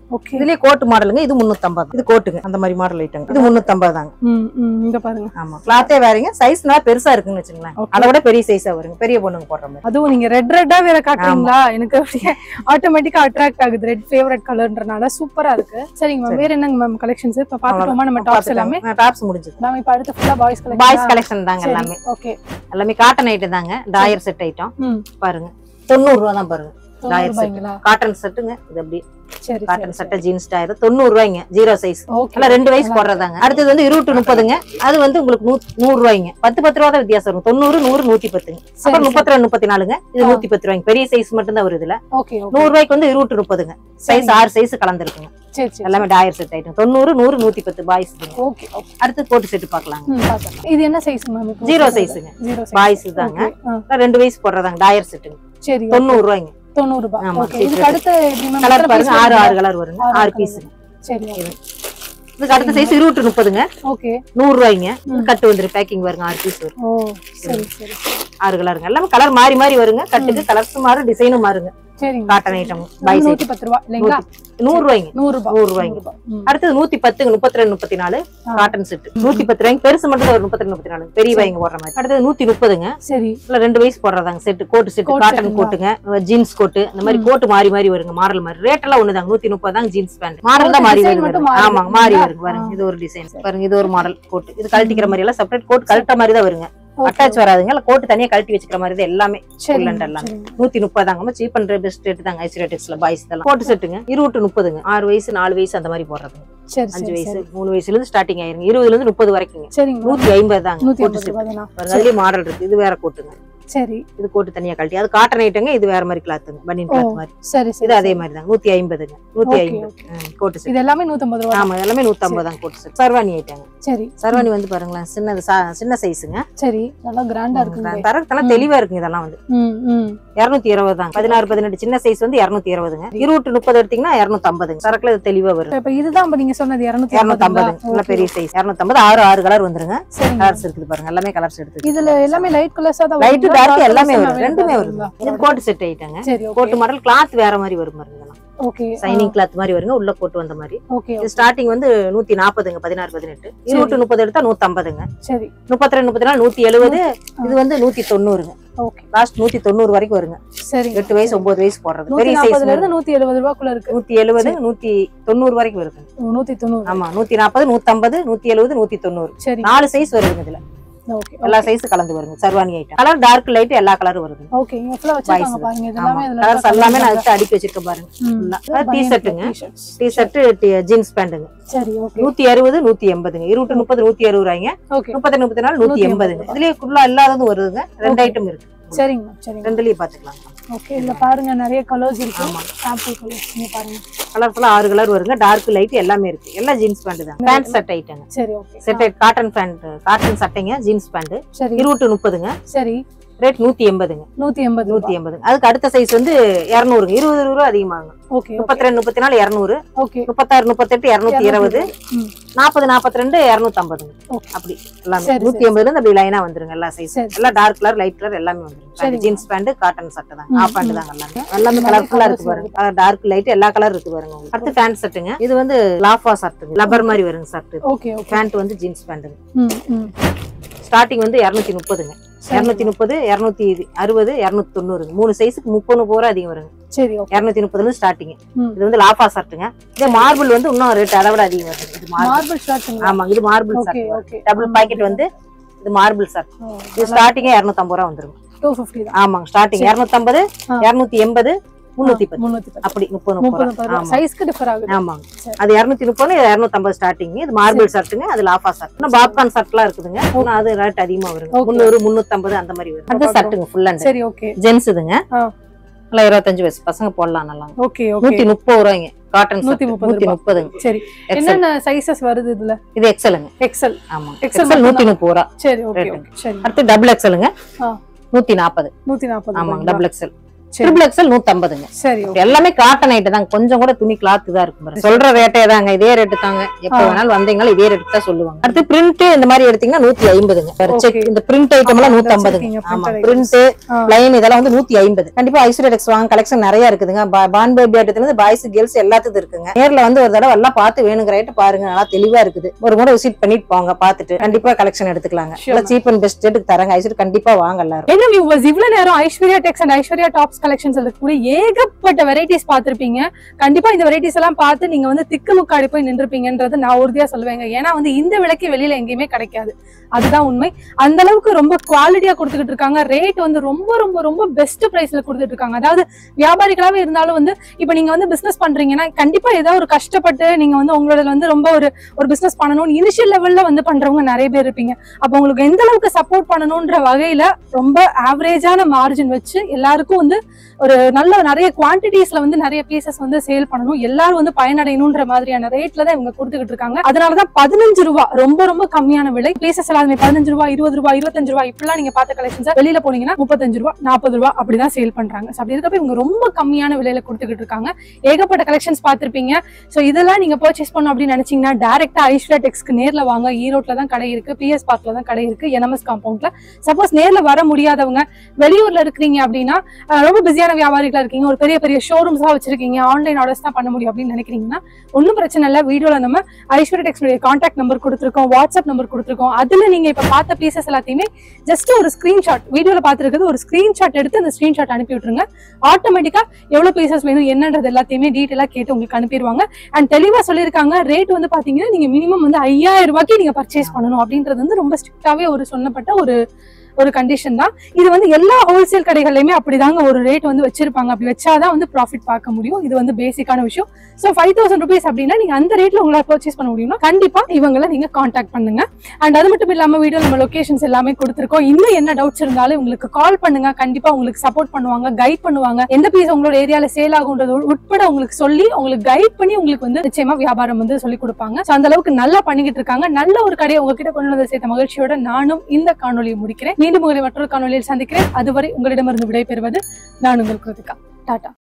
ஓகே இதுலயே கோட்டு மாடலுங்க இது முன்னூத்தம்பது இது கோட்டுங்க அந்த மாதிரி மாடல் ஐட்டங்க இது முன்னூத்தம்பது தாங்க ம் ம் இங்க பாருங்க ஆமா கிளாத்தே வேறங்க சைஸ் நல்லா பெருசா இருக்குன்னு வச்சுங்களேன் Okay. அதை விட பெரிய சைஸா வருங்க பெரிய பொண்ணுங்க போடுற மாதிரி அதுவும் நீங்க ரெட் ரெட்டா வேற காட்டுறீங்களா எனக்கு அப்படியே ஆட்டோமேட்டிக்கா அட்ராக்ட் ஆகுது ரெட் ஃபேவரட் கலர்ன்றனால சூப்பரா இருக்கு சரிங்க மேம் வேற என்னங்க மேம் கலெக்ஷன்ஸ் இப்ப பாத்துட்டோமா நம்ம டாப்ஸ் எல்லாமே டாப்ஸ் முடிஞ்சது மேம் இப்ப அடுத்து ஃபுல்லா பாய்ஸ் பாய்ஸ் கலெக்ஷன் கலெக்ஷன் தாங்க எல்லாமே ஓகே எல்லாமே காட்டன் ஐட்டம் தாங்க டாயர் செட் ஐட்டம் ம் பாருங்க தொண்ணூறு ரூபா தான் பாருங்க தொண்ணூறு டாயர் செட் ரூபாய்ங்களா காட்டன் செட்டுங்க இது அப்படி சரி காட்டன் சட்டை ஜீன்ஸ் டயர் தொண்ணூறு ரூபாய்ங்க ஜீரோ சைஸ் ஓகே எல்லாம் ரெண்டு வயசு போடுறதாங்க அடுத்தது வந்து இருபது முப்பதுங்க அது வந்து உங்களுக்கு நூ- நூறு ரூபாய்ங்க பத்து பத்து ரூபா தான் வித்தியாசம் வரும் தொண்ணூறு நூறு நூத்தி பத்துங்க அப்புறம் முப்பத்தி ரெண்டு முப்பத்தி நாலுங்க இது ஆ. நூத்தி பத்து ரூபாய்ங்க பெரிய சைஸ் மட்டும் தான் வருது இதுல ஓகே ஓகே நூறு ரூபாய்க்கு வந்து இருபது முப்பதுங்க சைஸ் ஆறு சைஸ் கலந்துருக்குங்க சரி சரி எல்லாமே டயர் செட் ஐட்டம் தொண்ணூறு நூறு நூத்தி பத்து பாய்ஸ் ஓகே ஓகே அடுத்து கோட்டு செட்டு பாக்கலாங்க ம் பாத்தேன் இது என்ன சைஸ் மேம் இப்போ ஜீரோ சைஸுங்க ஜீரோ பாய்ஸ் தாங்க எல்லாம் ரெண்டு வயசு போடுறதாங்க டயர் செட்டுங்க சரி தொண்ணூறு ரூபாய்ங்க தொண்ணூறு ரூபாய் ஆமா, ஓகே சரி, இதுக்கு சரி. அடுத்து எப்படி மேம் கலர் எத்தனை பாருங்க piece ஆறு வருது? ஆறு கலர் வருங்க ஆறு ஆறு colour பீஸ் சரி okay. இதுக்கு அடுத்த சைஸ் இருபது முப்பதுங்க ஓகே நூறு ரூபாய்ங்க ம். கட்டு வந்துரு பேக்கிங் வருங்க ஆறு பீஸ் வரும் ஓ சரி சரி ஆறு கலருங்க எல்லாமே கலர் மாறி மாறி வருங்க கட்டுக்கு கலர்ஸ் மாறும் டிசைனும் மாறுங்க சரிங்க காட்டன் ஐட்டம் பாய்ஸ் நூத்தி பத்து ரூபா இல்லைங்களா நூறு ரூபாய்ங்க நூறு ரூபாய் நூறு ரூபாய்ங்க. ம். அடுத்தது நூத்தி பத்துங்க முப்பத்தி ரெண்டு முப்பத்தி நாலு ஆ. காட்டன் செட் நூத்தி பத்து ரூபாய்க்கு பெருசு மட்டும் தான் ஒரு முப்பத்தி ரெண்டு முப்பத்தி நாலு பெரிய வாய்ங்க போடுற மாதிரி அடுத்தது நூத்தி முப்பதுங்க சரி இல்ல ரெண்டு வயசு போடுறதாங்க set coat set Coat cotton set கோட்டுங்க ஜீன்ஸ் கோட்டு இந்த மாதிரி ம். கோட்டு மாறி மாறி வருங்க மாடல் மாதிரி ரேட் எல்லாம் ஒண்ணுதாங்க நூத்தி முப்பது தாங்க ஜீன்ஸ் பேண்ட் மாடல் Coat தான் மாறி design வருது மட்டும் வருங்க. மாறி ஆமாங்க மாறி வருங்களா? வருங்க பாருங்க ஆ. இது ஒரு டிசைன் பாருங்க இது ஒரு மாடல் கோட் இது கழட்டிக்கிற மாதிரி எல்லாம் செப்பரேட் கோட் கழட்ட மாதிரி தான் வருங்க Okay. அட்டாச் வராதுங்க இல்ல கோட்டு தனியா கழட்டி வச்சுக்கிற மாதிரி தான் எல்லாமே சரிங்க, full and எல்லாம். சரிங்க. நூத்தி முப்பதாங்க சீப் அண்ட் பெஸ்ட் ரேட் தாங்க ஐசிரேட்டிக்ஸ்ல பாய்ஸ் இதெல்லாம் கோட்டு செட்டுங்க இருபது முப்பதுங்க ஆறு வயசு நாலு வயசு அந்த மாதிரி போடுறதுங்க சரி அஞ்சு சரி வயசு சரி மூணு வயசுல இருந்து ஸ்டார்டிங் ஆயிருங்க இருபதுல இருந்து முப்பது வரைக்குங்க சரிங்க நூத்தி ஐம்பது தாங்க நூத்தி கோட்டு ஐம்பது செட் ரூபாய் தானா? பாருங்க அதுலயே மாடல் இருக்கு இது வேற கோட்டுங்க சரி இது கோட்டு தனியா கழட்டி அது காட்டன் ஐட்டங்க இது வேற மாதிரி கிளாத்துங்க பனியன் ஓ, கிளாத் மாதிரி சரி சரி இது அதே மாதிரி தான் நூத்தி ஐம்பதுங்க நூத்தி Okay, ஐம்பது ம், கோட்டு செட் இது எல்லாமே நூத்தம்பது ரூபா ஆமா எல்லாமே நூத்தி ஐம்பது தான் கோட்டு செட் சர்வாணி ஐட்டங்க சரி சர்வாணி வந்து பாருங்களேன் சின்னது சா- சின்ன சைஸுங்க சரி நல்லா கிராண்டா இருக்குங்க தரத்தெல்லாம் தெளிவா இருக்குங்க இதெல்லாம் வந்து ம் ம் இருநூத்தி இருபது தான் பதினாறு பதினெட்டு சின்ன சைஸ் வந்து இருநூத்தி இருபதுங்க இருபது முப்பது எடுத்தீங்கன்னா இருநூத்தி ஐம்பதுங்க சரக்குல இது தெளிவா வரும் இப்ப இதுதான் இப்ப நீங்க சொன்னது இருநூத்தி இருநூத்தி ஐம்பது நல்ல பெரிய சைஸ் இருநூத்தி ஐம்பது ஆறு ஆறு கலர் வந்துருங்க சரிங்க கலர்ஸ் இருக்குது பாருங்க எல்லாமே கலர்ஸ் எடுத்து இதுல எல்லாமே லைட் கலர்ஸா தான் லைட் வருங்களா? டார்க் dark எல்லாமே colours வரும் available ரெண்டுமே ஆ வருங்க இருக்குங்களா? இது கோட்டு செட் ஐட்டங்க சரி ஓகே கோட்டு மாடல் கிளாத் வேற மாதிரி வரும் பாருங்க இதெல்லாம் ஓகே சைனிங் கிளாத் மாதிரி வருங்க உள்ள கோட்டு வந்த மாதிரி ஓகே இது ஸ்டார்டிங் வந்து நூத்தி நாற்பதுங்க பதினாறு பதினெட்டு இருபது முப்பது எடுத்தா நூத்தி ஐம்பதுங்க சரி முப்பத்தி ரெண்டு முப்பத்தி நாலு நூத்தி எழுபது இது வந்து நூத்தி தொண்ணூறுங்க ஓகே லாஸ்ட் நூத்தி தொண்ணூறு வரைக்கும் வருங்க சரி எட்டு வயசு ஒன்பது வயசு போடுறது நூத்தி பெரிய நாற்பதுல சைஸ் இருந்து நூத்தி எழுபது ரூபாய்க்குள்ள இருக்கு நூத்தி எழுபது நூத்தி தொண்ணூறு வரைக்கும் வருங்க ஓ, நூத்தி தொண்ணூறு ஆமா நூத்தி நாற்பது நூத்தி ஐம்பது நூத்தி எழுபது நூத்தி தொண்ணூறு சரி நாலு சைஸ் வருதுங்க இதுல ஓகே எல்லா சைஸ் கலந்து வருங்க சர்வாணி ஐட்டம் கலர் டார்க் லைட் எல்லா கலரும் வருது ஓகே இங்க ஃபுல்லா வச்சிருக்காங்க Boys. பாருங்க இது ஆமா எல்லாமே இதுல கலர்ஸ் எல்லாமே நான் எடுத்து அடுக்கி வச்சிருக்கேன் பாருங்க டி ஷர்ட்டுங்க t-shirts. டி ஷர்ட் ஜீன்ஸ் பேண்ட்டுங்க சரி ஓகே நூத்தி அறுபது நூத்தி எண்பதுங்க இருபது முப்பது நூத்தி அறுபது ரூபாய்ங்க ஓகே முப்பத்தி முப்பத்தி நாலு நூத்தி எண்பதுங்க இதுலயே ஃபுல்லா இல்லாததும் வருதுங்க ரெண்டு ஐட்டம் இருக்கு சரிங்க மேம் சரிங்க ரெண்டுலயும் பாத்துக்கலாம் ஓகே இதுல பாருங்க நிறைய கலர்ஸ் இருக்கு ஆமா. சாம்பிள் கலர்ஸ் நீங்க பாருங்க கலர்ஃபுல்லா ஆறு கலர் வருங்க டார்க் லைட் எல்லாமே இருக்கு எல்லாம் ஜீன்ஸ் பேண்ட் தான் பேண்ட் செட் ஐட்டங்க சரி okay set cotton pant cotton சட்டைங்க ஜீன்ஸ் பேண்ட் சரி இருபது முப்பதுங்க சரி ரேட் நூத்தி எண்பதுங்க நூத்தி எண்பது நூத்தி எண்பதுங்க அதுக்கு அடுத்த சைஸ் வந்து இருநூறுங்க இருபது ரூபா அதிகமாகும் ஓகே முப்பத்தி ரெண்டு முப்பத்தி நாலு இருநூறு ஓகே முப்பத்தாறு முப்பத்தெட்டு இருநூத்தி இருபது ம். நாற்பது நாற்பத்தி ரெண்டு இருநூத்தி ஐம்பதுங்க Okay. அப்படி எல்லாமே சரி, நூத்தி எண்பதுல இருந்து அப்படி லைனா வந்துருங்க எல்லா சைஸ் சரி. எல்லாம் டார்க் கலர் லைட் கலர் எல்லாமே வந்துருங்க சரிங்க. ஜீன்ஸ் பேண்ட் காட்டன் சட்டை தான் ம், ஆஃப் பேண்ட் ம். தாங்க எல்லாமே எல்லாமே இந்த மாதிரி கலர்ஃபுல்லா இருக்கு colours பாருங்க கலர் டார்க் லைட் எல்லா கலர் இருக்கு பாருங்க உங்களுக்கு. அடுத்து பேண்ட் செட்டுங்க இது வந்து லாஃபா சட்டுங்க லப்பர் மாதிரி வருங்க சட்டு ஓகே ஓகே பேண்ட் வந்து ஜீன்ஸ் பேண்ட்டுங்க ம் ம் ஸ்டார்டிங் வந்து இருநூத்தி முப்பதுங்க சரி. இருநூத்தி முப்பது இருநூத்தி அறுபது இருநூத்தி தொண்ணூறுங்க மூணு சைஸுக்கு முப்பது போற அதிகம் வருங்க சரி ஓகே இருநூத்தி முப்பதுல ஸ்டார்டிங் ம். இது வந்து லாஃபா சட்டுங்க இதே மார்பிள் வந்து இன்னும் ரேட் அதை விட அதிகம் வருது இது மார்பிள் மார்பிள் ஷார்ட்டுங்களா ஆமா இது மார்பிள் ஓகே சட் ஓகே டபுள் பாக்கெட் வந்து இது மார்பிள் சட் இது ஸ்டார்டிங்கே இரநூத்தம்பது ரூபா வந்துருங்க டூ ஃபிஃப்டி தான் ஆமாங்க ஸ்டார்டிங் இரநூத்தம்பது ஆ. இரநூத்தி எண்பது முன்னூத்தி பத்து முன்னூத்தி பத்து அப்படி முப்பது முப்பது முப்பது ரூபா. ரூபா ஆமா சைஸ்க்கு டிஃபர் ஆகுது ஆமாங்க சரி. அது இருநூத்தி முப்பது இரநூத்தம்பது ஸ்டார்டிங் இது மார்பிள் சட்டுங்க அது லாஃபா சட் இன்னும் பாப்கார்ன் சட்லாம் இருக்குதுங்க இன்னும் அது ரேட் அதிகமா வருங்க Okay. முந்நூறு முன்னூத்தம்பது அந்த மாதிரி வரும் அது சட்டுங்க ஃபுல் அண்ட் சரி ஓகே ஜென்ஸ் இதுங்க ஆ. நல்லா இருபத்தஞ்சு வயசு பசங்க போடலாம் நல்லா ஓகே ஓகே நூத்தி முப்பது ரூபாய்ங்க காட்டன் நூத்தி முப்பது நூத்தி ரூபாய். முப்பதுங்க சரி எக்ஸல் என்னென்ன சைஸஸ் வருது இதுல இது எக்ஸலுங்க எக்ஸல் ஆமா XL எக்ஸல் நூத்தி முப்பது ரூபா சரி ஓகே Rate. ஓகே சரி அடுத்து டபுள் எக்ஸலுங்க ஆ. நூத்தி நாற்பது நூத்தி நாற்பது ஆமாங்க டபுள் எக்ஸல் சரி ட்ரிபிள் எக்ஸல் நூத்தி ஐம்பதுங்க சரி okay. எல்லாமே காட்டன் ஐட்டம் தான் கொஞ்சம் கூட துணி கிளாத் தான் இருக்கும் பாருங்க. சொல்ற ரேட்டே தாங்க இதே ரேட்டு தாங்க எப்ப ஆ. வேணாலும் வந்தீங்கன்னா இதே ரேட்டு தான் சொல்லுவாங்க அடுத்து பிரிண்ட் இந்த மாதிரி எடுத்தீங்கன்னா நூத்தி ஐம்பதுங்க Per check. Okay. இந்த பிரிண்ட் ஐட்டம் எல்லாம் ஆ, நூத்தி இதை ஐம்பதுங்க வச்சிருக்கீங்க, ஆமா printed பிரிண்ட் ஆ. லைன் இதெல்லாம் வந்து நூத்தி ஐம்பது கண்டிப்பா ஐஸ்வர்யா வாங்க கலெக்ஷன் நிறைய இருக்குதுங்க பான் பேபி ஆட்டத்துல இருந்து பாய்ஸ் கேர்ள்ஸ் எல்லாத்துக்கும் இருக்குங்க நேர்ல வந்து ஒரு தடவை எல்லாம் பார்த்து வேணுங்கிற ரேட்டு பாருங்க நல்லா தெளிவா இருக்குது ஒரு முறை விசிட் பண்ணிட்டு போங்க பார்த்துட்டு கண்டிப்பா கலெக்ஷன் எடுத்துக்கலாங்க Sure, சீப் அண்ட் பெஸ்ட் ரேட்டுக்கு தராங்க ஐஸ்வர்யா கண்டிப்பா வாங்க எல்லாரும் என்ன வியூவர்ஸ் இவ்வளவு நேரம் Aishwarya Tex and Aishwarya tops collections இருக்கக்கூடிய ஏகப்பட்ட வெரைட்டிஸ் பார்த்திருப்பீங்க கண்டிப்பா இந்த வெரைட்டிஸ் எல்லாம் பார்த்து நீங்க வந்து திக்கு முக்காடி போய் நின்றுப்பீங்கன்றது நான் உறுதியா சொல்லுவேங்க ஏன்னா வந்து இந்த விலைக்கு வெளியில எங்கேயுமே கிடைக்காது அதுதான் உண்மை அந்த அளவுக்கு ரொம்ப குவாலிட்டியா கொடுத்துக்கிட்டு இருக்காங்க ரேட் வந்து ரொம்ப ரொம்ப ரொம்ப பெஸ்ட் பிரைஸ்ல கொடுத்துட்டு இருக்காங்க அதாவது வியாபாரிகளாவே இருந்தாலும் வந்து இப்போ நீங்க வந்து பிசினஸ் பண்றீங்கன்னா கண்டிப்பா ஏதாவது ஒரு கஷ்டப்பட்டு நீங்க வந்து உங்களோட வந்து ரொம்ப ஒரு ஒரு பிசினஸ் பண்ணணும்னு இனிஷியல் லெவல்ல வந்து பண்றவங்க நிறைய பேர் இருப்பீங்க அப்போ உங்களுக்கு எந்த அளவுக்கு சப்போர்ட் பண்ணணும்ன்ற வகையில ரொம்ப ஆவரேஜான மார்ஜின் வச்சு எல்லாருக்கும் வந்து ஒரு நல்ல நிறைய குவான்டிட்டிஸ்ல வந்து நிறைய பீசஸ் வந்து சேல் பண்ணணும் எல்லாரும் வந்து பயனடையணும்ன்ற மாதிரியான ரேட்ல தான் இவங்க கொடுத்துக்கிட்டு இருக்காங்க அதனாலதான் பதினஞ்சு ரூபா ரொம்ப ரொம்ப கம்மியான விலை பீசஸ் எல்லாமே பதினஞ்சு ரூபா இருபது ரூபா இருபத்தஞ்சு ரூபா இப்படிலாம் நீங்க பார்த்த கலெக்ஷன்ஸ் வெளியில போனீங்கன்னா முப்பத்தஞ்சு ரூபா நாற்பது ரூபா அப்படிதான் சேல் பண்றாங்க So அப்படி இருக்கப்ப இவங்க ரொம்ப கம்மியான விலையில கொடுத்துக்கிட்டு இருக்காங்க ஏகப்பட்ட கலெக்ஷன்ஸ் பார்த்திருப்பீங்க சோ இதெல்லாம் நீங்க பர்ச்சேஸ் பண்ணணும் அப்படின்னு நினைச்சீங்கன்னா டேரக்டா ஐஸ்வர்யா டெக்ஸ்க்கு நேர்ல வாங்க ஈரோட்ல தான் கடை இருக்கு பிஎஸ் பார்க்ல தான் கடை இருக்கு என்எம்எஸ் காம்பவுண்ட்ல சப்போஸ் நேர்ல வர முடியாதவங்க வெளியூர்ல இருக்கிறீங்க அப்படின்னா அஹ், ரொம்ப பிஸியான வியாபாரிகளா இருக்கீங்க ஒரு பெரிய பெரிய ஷோரூம்ஸ் தான் வச்சிருக்கீங்க ஆன்லைன் ஆர்டர்ஸ் தான் பண்ண முடியும் அப்படின்னு நினைக்கிறீங்கன்னா ஒன்றும் பிரச்சனை இல்லை வீடியோல நம்ம ஐஸ்வர்யா டெக்ஸ்னுடைய கான்டாக்ட் நம்பர் கொடுத்துருக்கோம் வாட்ஸ்அப் நம்பர் கொடுத்துருக்கோம் அதுல நீங்க இப்ப பார்த்த பீசஸ் எல்லாத்தையுமே ஜஸ்ட் ஒரு ஸ்கிரீன்ஷாட் வீடியோல பார்த்துருக்கிறது ஒரு ஸ்கிரீன்ஷாட் எடுத்து அந்த ஸ்கிரீன்ஷாட் அனுப்பி விட்டுருங்க ஆட்டோமேட்டிக்கா எவ்வளவு பீசஸ் வேணும் என்னன்றது எல்லாத்தையுமே டீட்டெயிலா கேட்டு உங்களுக்கு அனுப்பிடுவாங்க அண்ட் தெளிவா சொல்லியிருக்காங்க ரேட் வந்து பாத்தீங்கன்னா நீங்க மினிமம் வந்து ஐயாயிரம் ரூபாய்க்கு நீங்க பர்ச்சேஸ் பண்ணணும் அப்படின்றது வந்து ரொம்ப ஸ்ட்ரிக்டாவே ஒரு சொன்னப்பட்ட ஒரு ஒரு கண்டிஷன் தான் இது வந்து எல்லா ஹோல்சேல் கடைகள்லயுமே அப்படிதாங்க ஒரு ரேட் வந்து வச்சிருப்பாங்க அப்படி வச்சாதான் வந்து ப்ராஃபிட் பார்க்க முடியும் இது வந்து பேசிக்கான விஷயம் ஸோ ஃபைவ் தௌசண்ட் ருபீஸ் அப்படின்னா நீங்க அந்த ரேட்ல உங்களால் பர்ச்சேஸ் பண்ண முடியும்னா கண்டிப்பா இவங்கள நீங்க காண்டாக்ட் பண்ணுங்க அண்ட் அது மட்டும் இல்லாம வீடியோ நம்ம லொகேஷன்ஸ் எல்லாமே கொடுத்துருக்கோம் இன்னும் என்ன டவுட்ஸ் இருந்தாலும் உங்களுக்கு கால் பண்ணுங்க கண்டிப்பா உங்களுக்கு சப்போர்ட் பண்ணுவாங்க கைட் பண்ணுவாங்க எந்த பீஸ் உங்களோட ஏரியால சேல் ஆகுன்றது உட்பட உங்களுக்கு சொல்லி உங்களுக்கு கைட் பண்ணி உங்களுக்கு வந்து நிச்சயமா வியாபாரம் வந்து சொல்லி கொடுப்பாங்க ஸோ அந்த அளவுக்கு நல்லா பண்ணிக்கிட்டு இருக்காங்க நல்ல ஒரு கடையை உங்ககிட்ட கொண்டு வந்து சேர்த்த மகிழ்ச்சியோட நானும் இந்த காணொலியை முடிக்கிறேன் மீண்டும் உங்களை மற்றொரு காணொலியில் சந்திக்கிறேன் அதுவரை உங்களிடமிருந்து விடைபெறுவது நான் உங்கள் கிருத்திகா டாடா